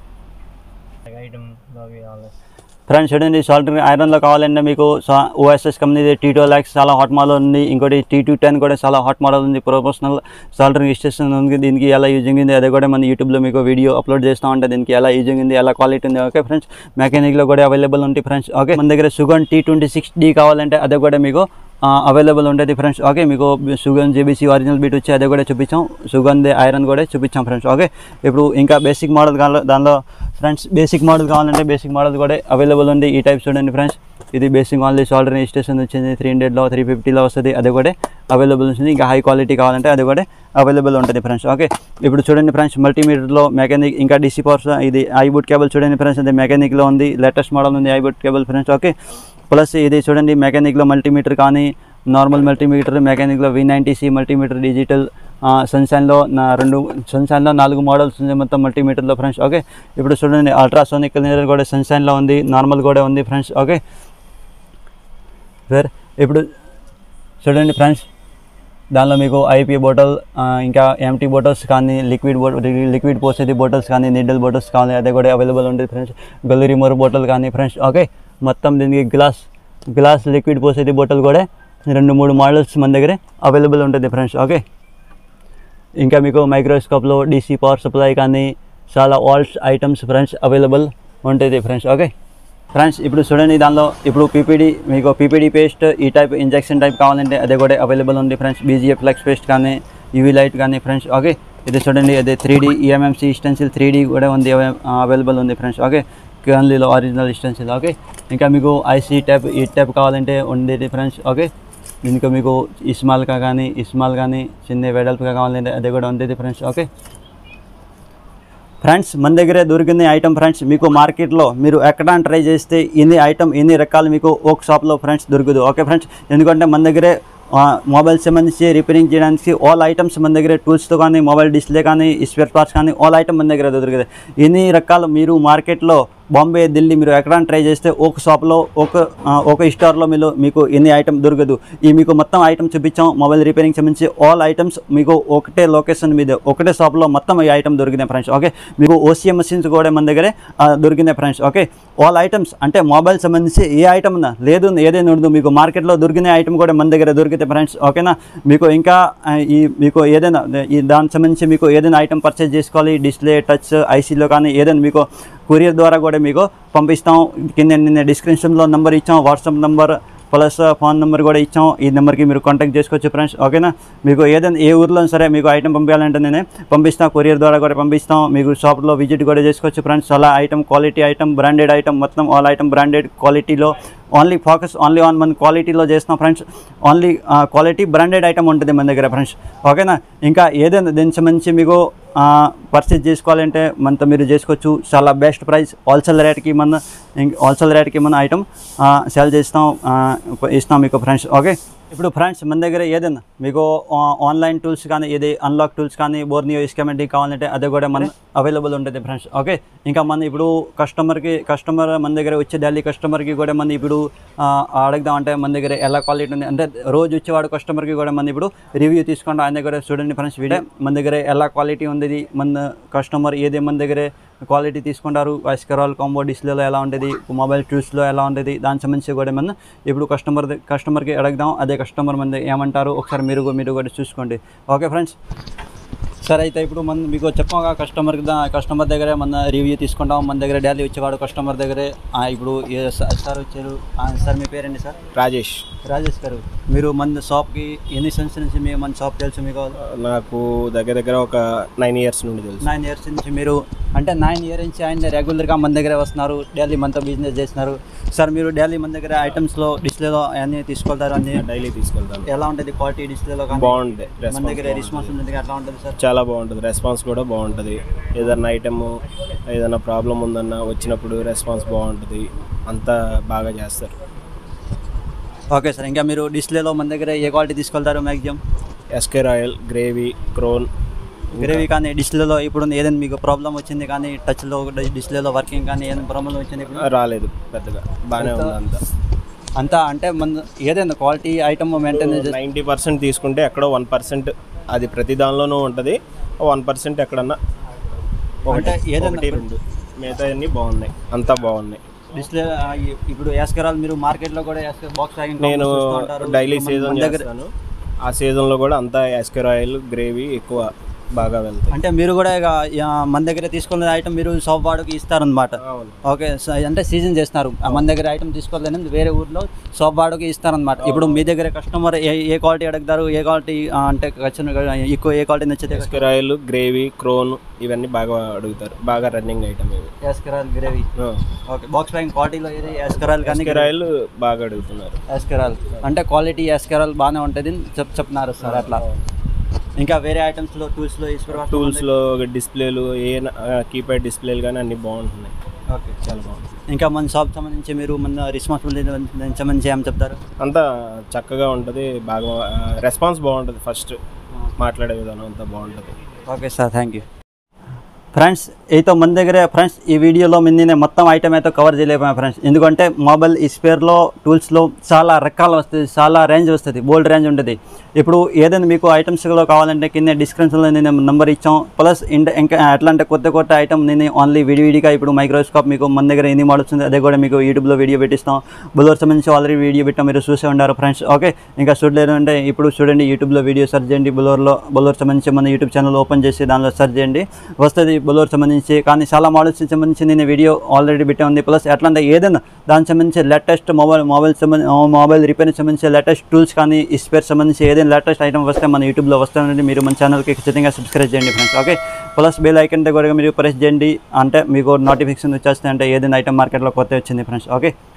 ఫ్రెండ్స్ చూడండి సాల్డరింగ్ ఐరన్లో కావాలంటే మీకు ఓఎస్ఎస్ కంపెనీ టీ టూ ల్యాక్స్ చాలా హాట్ మోడల్ ఉంది ఇంకోటి టీ టూ టెన్ కూడా చాలా హాట్ మోడల్ ఉంది ప్రొఫెషనల్ సాల్డరింగ్ స్టేషన్ ఉంది దీనికి ఎలా యూజింగ్ ఉంది అది కూడా మన యూట్యూబ్లో మీకు వీడియో అప్లోడ్ చేస్తూ ఉంటే దీనికి ఎలా యూజింగ్ ఉంది ఎలా క్వాలిటీ ఉంది ఓకే ఫ్రెండ్స్ మెకానిక్లో కూడా అవైలబుల్ ఉంటాయి ఫ్రెండ్స్ ఓకే మన దగ్గర Sugon T twenty six D కావాలంటే అది కూడా మీకు అవైలబుల్ ఉంటుంది ఫ్రెండ్స్ ఓకే మీకు సుగన్ జేబీసీ ఒరిజినల్ బీట్ వచ్చి అదే కూడా చూపించాం సుగంధ్ ఐరన్ కూడా చూపించాం ఫ్రెండ్స్ ఓకే ఇప్పుడు ఇంకా బేసిక్ మోడల్ కావాలి దానిలో ఫ్రెండ్స్ బేసిక్ మోడల్ కావాలంటే బేసిక్ మోడల్ కూడా అవైలబుల్ ఉంది ఈ టైప్ చూడండి ఫ్రెండ్స్ ఇది బేసిక్ ఓన్లీ సాల్డర్ స్టేషన్ వచ్చింది త్రీ హండ్రెడ్లో త్రీ ఫిఫ్టీలో వస్తుంది అది కూడా అవైలబుల్ ఉంటుంది ఇంకా హై క్వాలిటీ కావాలంటే అది కూడా అవైలబుల్ ఉంటుంది ఫ్రెండ్స్ ఓకే ఇప్పుడు చూడండి ఫ్రెండ్స్ మల్టీమీటర్లో మెకానిక్ ఇంకా డిసి పవర్స్ ఇది ఐబుట్ కేబుల్ చూడండి ఫ్రెండ్స్ అది మెకానిక్లో ఉంది లేటెస్ట్ మోడల్ ఉంది I boot cable friends okay plus ఇది చూడండి మెకానిక్లో మల్టీమీటర్ కానీ నార్మల్ మల్టీమీటర్ మెకానిక్లో V ninety C multimeter digital సన్షైన్లో నా రెండు సన్షైన్లో నాలుగు మోడల్స్ ఉంది మొత్తం మల్టీమీటర్లో ఫ్రెండ్స్ ఓకే ఇప్పుడు చూడండి అల్ట్రాసోనిక్ క్లీనర్ కూడా సన్షైన్లో ఉంది నార్మల్ కూడా ఉంది ఫ్రెండ్స్ ఓకే వేర్ ఇప్పుడు చూడండి ఫ్రెండ్స్ దానిలో మీకు ఐపీ బాటిల్ ఇంకా ఎంటీ బాటిల్స్ కానీ లిక్విడ్ లిక్విడ్ పోసేది బాటిల్స్ కానీ నీడల్ బాటిల్స్ కానీ అదే కూడా అవైలబుల్ ఉంటుంది ఫ్రెండ్స్ గల్లు రిమోర్ బాటిల్ కానీ ఫ్రెండ్స్ ఓకే మొత్తం దీనికి గ్లాస్ గ్లాస్ లిక్విడ్ పోసేది బాటిల్ కూడా రెండు మూడు మోడల్స్ మన దగ్గర అవైలబుల్ ఉంటుంది ఫ్రెండ్స్ ఓకే ఇంకా మీకు మైక్రోస్కోప్లో డీసీ పవర్ సప్లై కానీ చాలా ఆల్స్ ఐటమ్స్ ఫ్రెండ్స్ అవైలబుల్ ఉంటుంది ఫ్రెండ్స్ ఓకే ఫ్రెండ్స్ ఇప్పుడు చూడండి దానిలో ఇప్పుడు పీపీడీ మీకు పీపీడీ పేస్ట్ ఈ టైప్ ఇంజెక్షన్ టైప్ కావాలంటే అదే కూడా అవైలబుల్ ఉంది ఫ్రెండ్స్ బీజీఏ ఫ్లెక్స్ పేస్ట్ కానీ యూవీ లైట్ కానీ ఫ్రెండ్స్ ఓకే ఇది చూడండి అదే three D EMMC stencil three D కూడా ఉంది అవైలబుల్ ఉంది ఫ్రెండ్స్ ఓకే కన్లీలో ఒరిజినల్ స్టెన్సిల్ ఓకే ఇంకా మీకు ఐసీ టైప్ ఈ టైప్ కావాలంటే ఉండేది ఫ్రెండ్స్ ఓకే ఇంకా మీకు ఇస్మాల్గా కానీ ఇస్మాల్ కానీ చిన్న వెడల్పుగా కావాలంటే అది కూడా ఉండేది ఫ్రెండ్స్ ఓకే ఫ్రెండ్స్ మన దగ్గరే దొరికింది ఐటమ్ ఫ్రెండ్స్ మీకు మార్కెట్లో మీరు ఎక్కడ ట్రై చేస్తే ఇన్ని ఐటమ్ ఇన్ని రకాలు మీకు ఒక షాప్లో ఫ్రెండ్స్ దొరకదు ఓకే ఫ్రెండ్స్ ఎందుకంటే మన దగ్గరే మొబైల్ సంబంధించి రిపేరింగ్ చేయడానికి ఆల్ ఐటమ్స్ మన దగ్గర టూల్స్తో కానీ మొబైల్ డిస్ప్లే కానీ స్పేర్ పార్ట్స్ కానీ ఆల్ ఐటమ్ మన దగ్గర దొరుకుతుంది ఎన్ని రకాలు మీరు మార్కెట్లో బాంబే ఢిల్లీ మీరు ఎక్కడ ట్రై చేస్తే ఒక షాప్లో ఒక ఆ, ఒక స్టోర్లో మీరు మీకు ఎన్ని ఐటమ్ దొరకదు ఈ మీకు మొత్తం ఐటమ్ చూపించాం మొబైల్ రిపేరింగ్ సంబంధించి ఆల్ ఐటమ్స్ మీకు ఒకటే లొకేషన్ మీద ఒకటే షాప్లో మొత్తం ఈ ఐటమ్ దొరికినాయి ఫ్రెండ్స్ ఓకే మీకు ఓసీఎం మెషిన్స్ కూడా మన దగ్గరే ఆ, దొరికినాయి ఫ్రెండ్స్ ఓకే ఆల్ ఐటమ్స్ అంటే మొబైల్ సంబంధించి ఏ ఐటమ్ ఉన్నా లేదు ఏదైనా ఉండదు మీకు మార్కెట్లో దొరికిన ఐటమ్ కూడా మన దగ్గర దొరికితే ఫ్రెండ్స్ ఓకేనా మీకు ఇంకా ఆ, ఈ మీకు ఏదైనా ఈ దానికి సంబంధించి మీకు ఏదైనా ఐటమ్ పర్చేజ్ చేసుకోవాలి డిస్ప్లే టచ్ ఐసీలో కానీ ఏదైనా మీకు కొరియర్ ద్వారా కూడా మీకు పంపిస్తాం కింద నిన్న డిస్క్రిప్షన్లో నెంబర్ ఇచ్చాం WhatsApp number plus phone number కూడా ఇచ్చాం ఈ నెంబర్కి మీరు కాంటాక్ట్ చేసుకోవచ్చు ఫ్రెండ్స్ ఓకేనా మీకు ఏదైనా ఏ ఊర్లో సరే మీకు ఐటమ్ పంపించాలంటే నేనే పంపిస్తాం కొరియర్ ద్వారా కూడా పంపిస్తాం మీకు షాప్లో విజిట్ కూడా చేసుకోవచ్చు ఫ్రెండ్స్ అలా item quality item branded item మొత్తం ఆల్ ఐటమ్ బ్రాండెడ్ క్వాలిటీలో ఓన్లీ ఫోకస్ ఓన్లీ ఆన్ మన క్వాలిటీలో చేస్తున్నాం friends only quality branded item ఉంటుంది మన దగ్గర ఫ్రెండ్స్ ఓకేనా ఇంకా ఏదైనా దీనికి సంబంధించి మీకు పర్చేజ్ చేసుకోవాలంటే మనతో మీరు చేసుకోవచ్చు చాలా బెస్ట్ ప్రైస్ హోల్సేల్ రేట్కి మన హోల్సేల్ రేట్కి మన ఐటమ్ సేల్ చేస్తాం ఆ, ఇస్తాం మీకు ఫ్రెండ్స్ ఓకే ఇప్పుడు ఫ్రెండ్స్ మన దగ్గర ఏదైనా మీకు ఆన్లైన్ టూల్స్ కానీ ఏది అన్లాక్ టూల్స్ కానీ బోర్నియో ఇస్కమెటిక్ కావాలంటే అది కూడా మన అవైలబుల్ ఉంటుంది ఫ్రెండ్స్ ఓకే ఇంకా మన ఇప్పుడు కస్టమర్కి కస్టమర్ మన దగ్గర వచ్చే ఢిల్లీ కస్టమర్కి కూడా మన ఇప్పుడు ఆ, అడుగుదాం అంటే మన దగ్గర ఎలా క్వాలిటీ ఉంది అంటే రోజు వచ్చేవాడు కస్టమర్కి కూడా మన ఇప్పుడు రివ్యూ తీసుకుంటాం ఆయన దగ్గర చూడండి ఫ్రెండ్స్ వీడియో మన దగ్గర ఎలా క్వాలిటీ ఉంది మన కస్టమర్ ఏదే మన దగ్గర క్వాలిటీ తీసుకుంటారు ఐస్కరాల్ కాంబో డిస్ప్లేలో ఎలా ఉంటుంది మొబైల్ టూల్స్లో ఎలా ఉంటుంది దానికి సంబంధించి కూడా మనం ఇప్పుడు కస్టమర్ కస్టమర్కి అడుగుదాం అదే కస్టమర్ మన ఏమంటారు ఒకసారి మీరు కూడా- మీరు కూడా చూసుకోండి ఓకే ఫ్రెండ్స్ సరే అయితే ఇప్పుడు మన మీకు చెప్పగా కస్టమర్ కస్టమర్ దగ్గర మన రివ్యూ తీసుకుంటాం మన దగ్గర డైలీ వచ్చేవాడు కస్టమర్ దగ్గరే ఆ, ఇప్పుడు ఏ స- సార్ వచ్చారు ఆ, సార్ మీ పేరండి సార్ రాజేష్ రాజేష్ గారు మీరు మన షాప్కి ఎన్ని సెన్స్ నుంచి మీ మన షాప్ తెలుసు మీకు నాకు దగ్గర దగ్గర ఒక నైన్ ఇయర్స్ నుండి తెలుసు నైన్ ఇయర్స్ నుంచి మీరు అంటే నైన్ ఇయర్ నుంచి ఆయన రెగ్యులర్గా మన దగ్గర వస్తున్నారు డైలీ మనతో బిజినెస్ చేస్తున్నారు సార్ మీరు డైలీ మన దగ్గర ఐటమ్స్లో డిస్ప్లేలో అన్నీ తీసుకెళ్తారు అన్ని డైలీ తీసుకెళ్తాను ఎలా ఉంటుంది క్వాలిటీ డిస్ప్లేలో కానీ బాగుంది మన దగ్గర రెస్పాన్స్ రెస్పాన్స్ ఉంటుంది ఎట్లా ఉంటుంది సార్ చాలా బాగుంటుంది రెస్పాన్స్ కూడా బాగుంటుంది ఏదన్నా ఐటమ్ ఏదైనా ప్రాబ్లం ఉందన్నా వచ్చినప్పుడు రెస్పాన్స్ బాగుంటుంది అంతా బాగా చేస్తారు ఓకే సార్ ఇంకా మీరు డిస్ప్లేలో మన దగ్గర ఏ క్వాలిటీ తీసుకెళ్తారు maximum SK royal gravy crown gravy కానీ డిస్ప్లేలో ఇప్పుడు ఏదైనా మీకు ప్రాబ్లం వచ్చింది కానీ టచ్లో డిస్ప్లేలో వర్కింగ్ కానీ ఏదైనా ప్రాబ్లం వచ్చింది ఇప్పుడు రాలేదు పెద్దగా బాగానే ఉంది అంతా అంతా అంటే మన ఏదైనా quality item maintain ninety percent తీసుకుంటే ఎక్కడో వన్ పర్సెంట్ అది ప్రతి దానిలోనూ ఉంటుంది వన్ పర్సెంట్ ఎక్కడన్నా ఒకటి అంటే ఏదైనా ఒకటి రెండు మిగతా అన్నీ బాగున్నాయి అంతా బాగున్నాయి డిస్ప్లే ఇప్పుడు యాస్కరాల్ మీరు మార్కెట్లో కూడా యాస్కర్ బాక్స్ ప్యాకింగ్ నేను డైలీ సీజన్ చేస్తాను ఆ సీజన్లో కూడా అంతా యాస్కర్ ఆయిల్ గ్రేవీ ఎక్కువ బాగా వెళ్తాయి అంటే మీరు కూడా ఇక ఆ, మన దగ్గర తీసుకున్న ఐటమ్ మీరు షాప్ వాడికి ఇస్తారనమాట అవును ఓకే స- అంటే సీజన్ చేస్తున్నారు ఆ మన దగ్గర ఐటమ్ తీసుకోవాలని వేరే ఊర్లో షాప్ వాడికి ఇస్తారనమాట ఇప్పుడు మీ దగ్గర కస్టమర్ ఏ ఏ క్వాలిటీ అడుగుతారు ఏ క్వాలిటీ అంటే ఖచ్చితంగా ఎక్కువ ఏ క్వాలిటీ నచ్చితే యాస్కర్ ఆయిల్ గ్రేవీ క్రోన్ ఇవన్నీ బాగా అడుగుతారు బాగా రన్నింగ్ ఐటమ్ ఇవి యాస్కరాల్ గ్రేవీ ఓకే బాక్స్ ప్యాకింగ్ క్వాలిటీలో ఏది యాస్కరాల్ కానీ యాస్కర్ ఆయిల్ బాగా అడుగుతున్నారు యాస్కరాల్ అంటే క్వాలిటీ యాస్కరాల్ బాగానే ఉంటుంది అని చెప్ చెప్తున్నారు సార్ అట్లా ఇంకా వేరే ఐటమ్స్లో టూల్స్లో ఈశ్వర్ టూల్స్లో డిస్ప్లేలు ఏ కీప్యాడ్ డిస్ప్లేలు కానీ అన్నీ బాగుంటున్నాయి ఓకే చాలా బాగుంది ఇంకా మన షాప్ సంబంధించి మీరు మన రెస్పాన్సిబిలిటీ సంబంధించి ఏం చెప్తారు అంతా చక్కగా ఉంటుంది బాగా రెస్పాన్స్ బాగుంటుంది ఫస్ట్ మాట్లాడే విధానం అంతా బాగుంటుంది okay sir thank you friends అయితే మన దగ్గర ఫ్రెండ్స్ ఈ వీడియోలో మీద నేను మొత్తం ఐటమ్ అయితే కవర్ చేయలేకపోయాను ఫ్రెండ్స్ ఎందుకంటే మొబైల్ ఈ స్పేర్లో టూల్స్లో చాలా రకాలు వస్తుంది చాలా రేంజ్ వస్తుంది బోల్డ్ రేంజ్ ఉంటుంది ఇప్పుడు ఏదైనా మీకు ఐటమ్స్లో కావాలంటే కింద డిస్క్రిప్షన్లో నేను నెంబర్ ఇచ్చాం ప్లస్ ఇంట ఇంకా ఎట్లా అంటే కొత్త కొత్త ఐటమ్ నేను ఓన్లీ విడివిడిగా ఇప్పుడు మైక్రోస్కోప్ మీకు మన దగ్గర ఎన్ని మోడల్స్ ఉంది అదే కూడా మీకు యూట్యూబ్లో వీడియో పెట్టిస్తాం బుల్లర్ సంబంధించి ఆల్రెడీ వీడియో పెట్టాం మీరు చూసే ఉండారు ఫ్రెండ్స్ ఓకే ఇంకా చూడలేదు అంటే ఇప్పుడు చూడండి యూట్యూబ్లో వీడియో సెర్చ్ చేయండి బుల్లర్లో బుల్లర్ సంబంధించి మన యూట్యూబ్ ఛానల్ ఓపెన్ చేసి దానిలో సెర్చ్ చేయండి వస్తుంది బుల్లర్ సంబంధించి కానీ చాలా మోడల్స్ సంబంధించి నేను వీడియో ఆల్రెడీ పెట్టే ఉంది ప్లస్ ఎట్లా అంటే ఏదైనా దానికి సంబంధించి లేటెస్ట్ మొబైల్ మొబైల్ సంబంధించి మొబైల్ రిపేర్కి సంబంధించి లేటెస్ట్ టూల్స్ కానీ ఈ స్పేర్ సంబంధించి ఏదైనా లేటెస్ట్ ఐటమ్ వస్తే మన యూట్యూబ్లో వస్తానండి మీరు మన ఛానల్కి ఖచ్చితంగా సబ్స్క్రైబ్ చేయండి friends okay plus bell icon దగ్గర మీరు ప్రెస్ చేయండి అంటే మీకు నోటిఫికేషన్ వచ్చేస్తాయి అంటే ఏదైనా ఐటమ్ మార్కెట్లో కొత్త వచ్చింది ఫ్రెండ్స్ ఓకే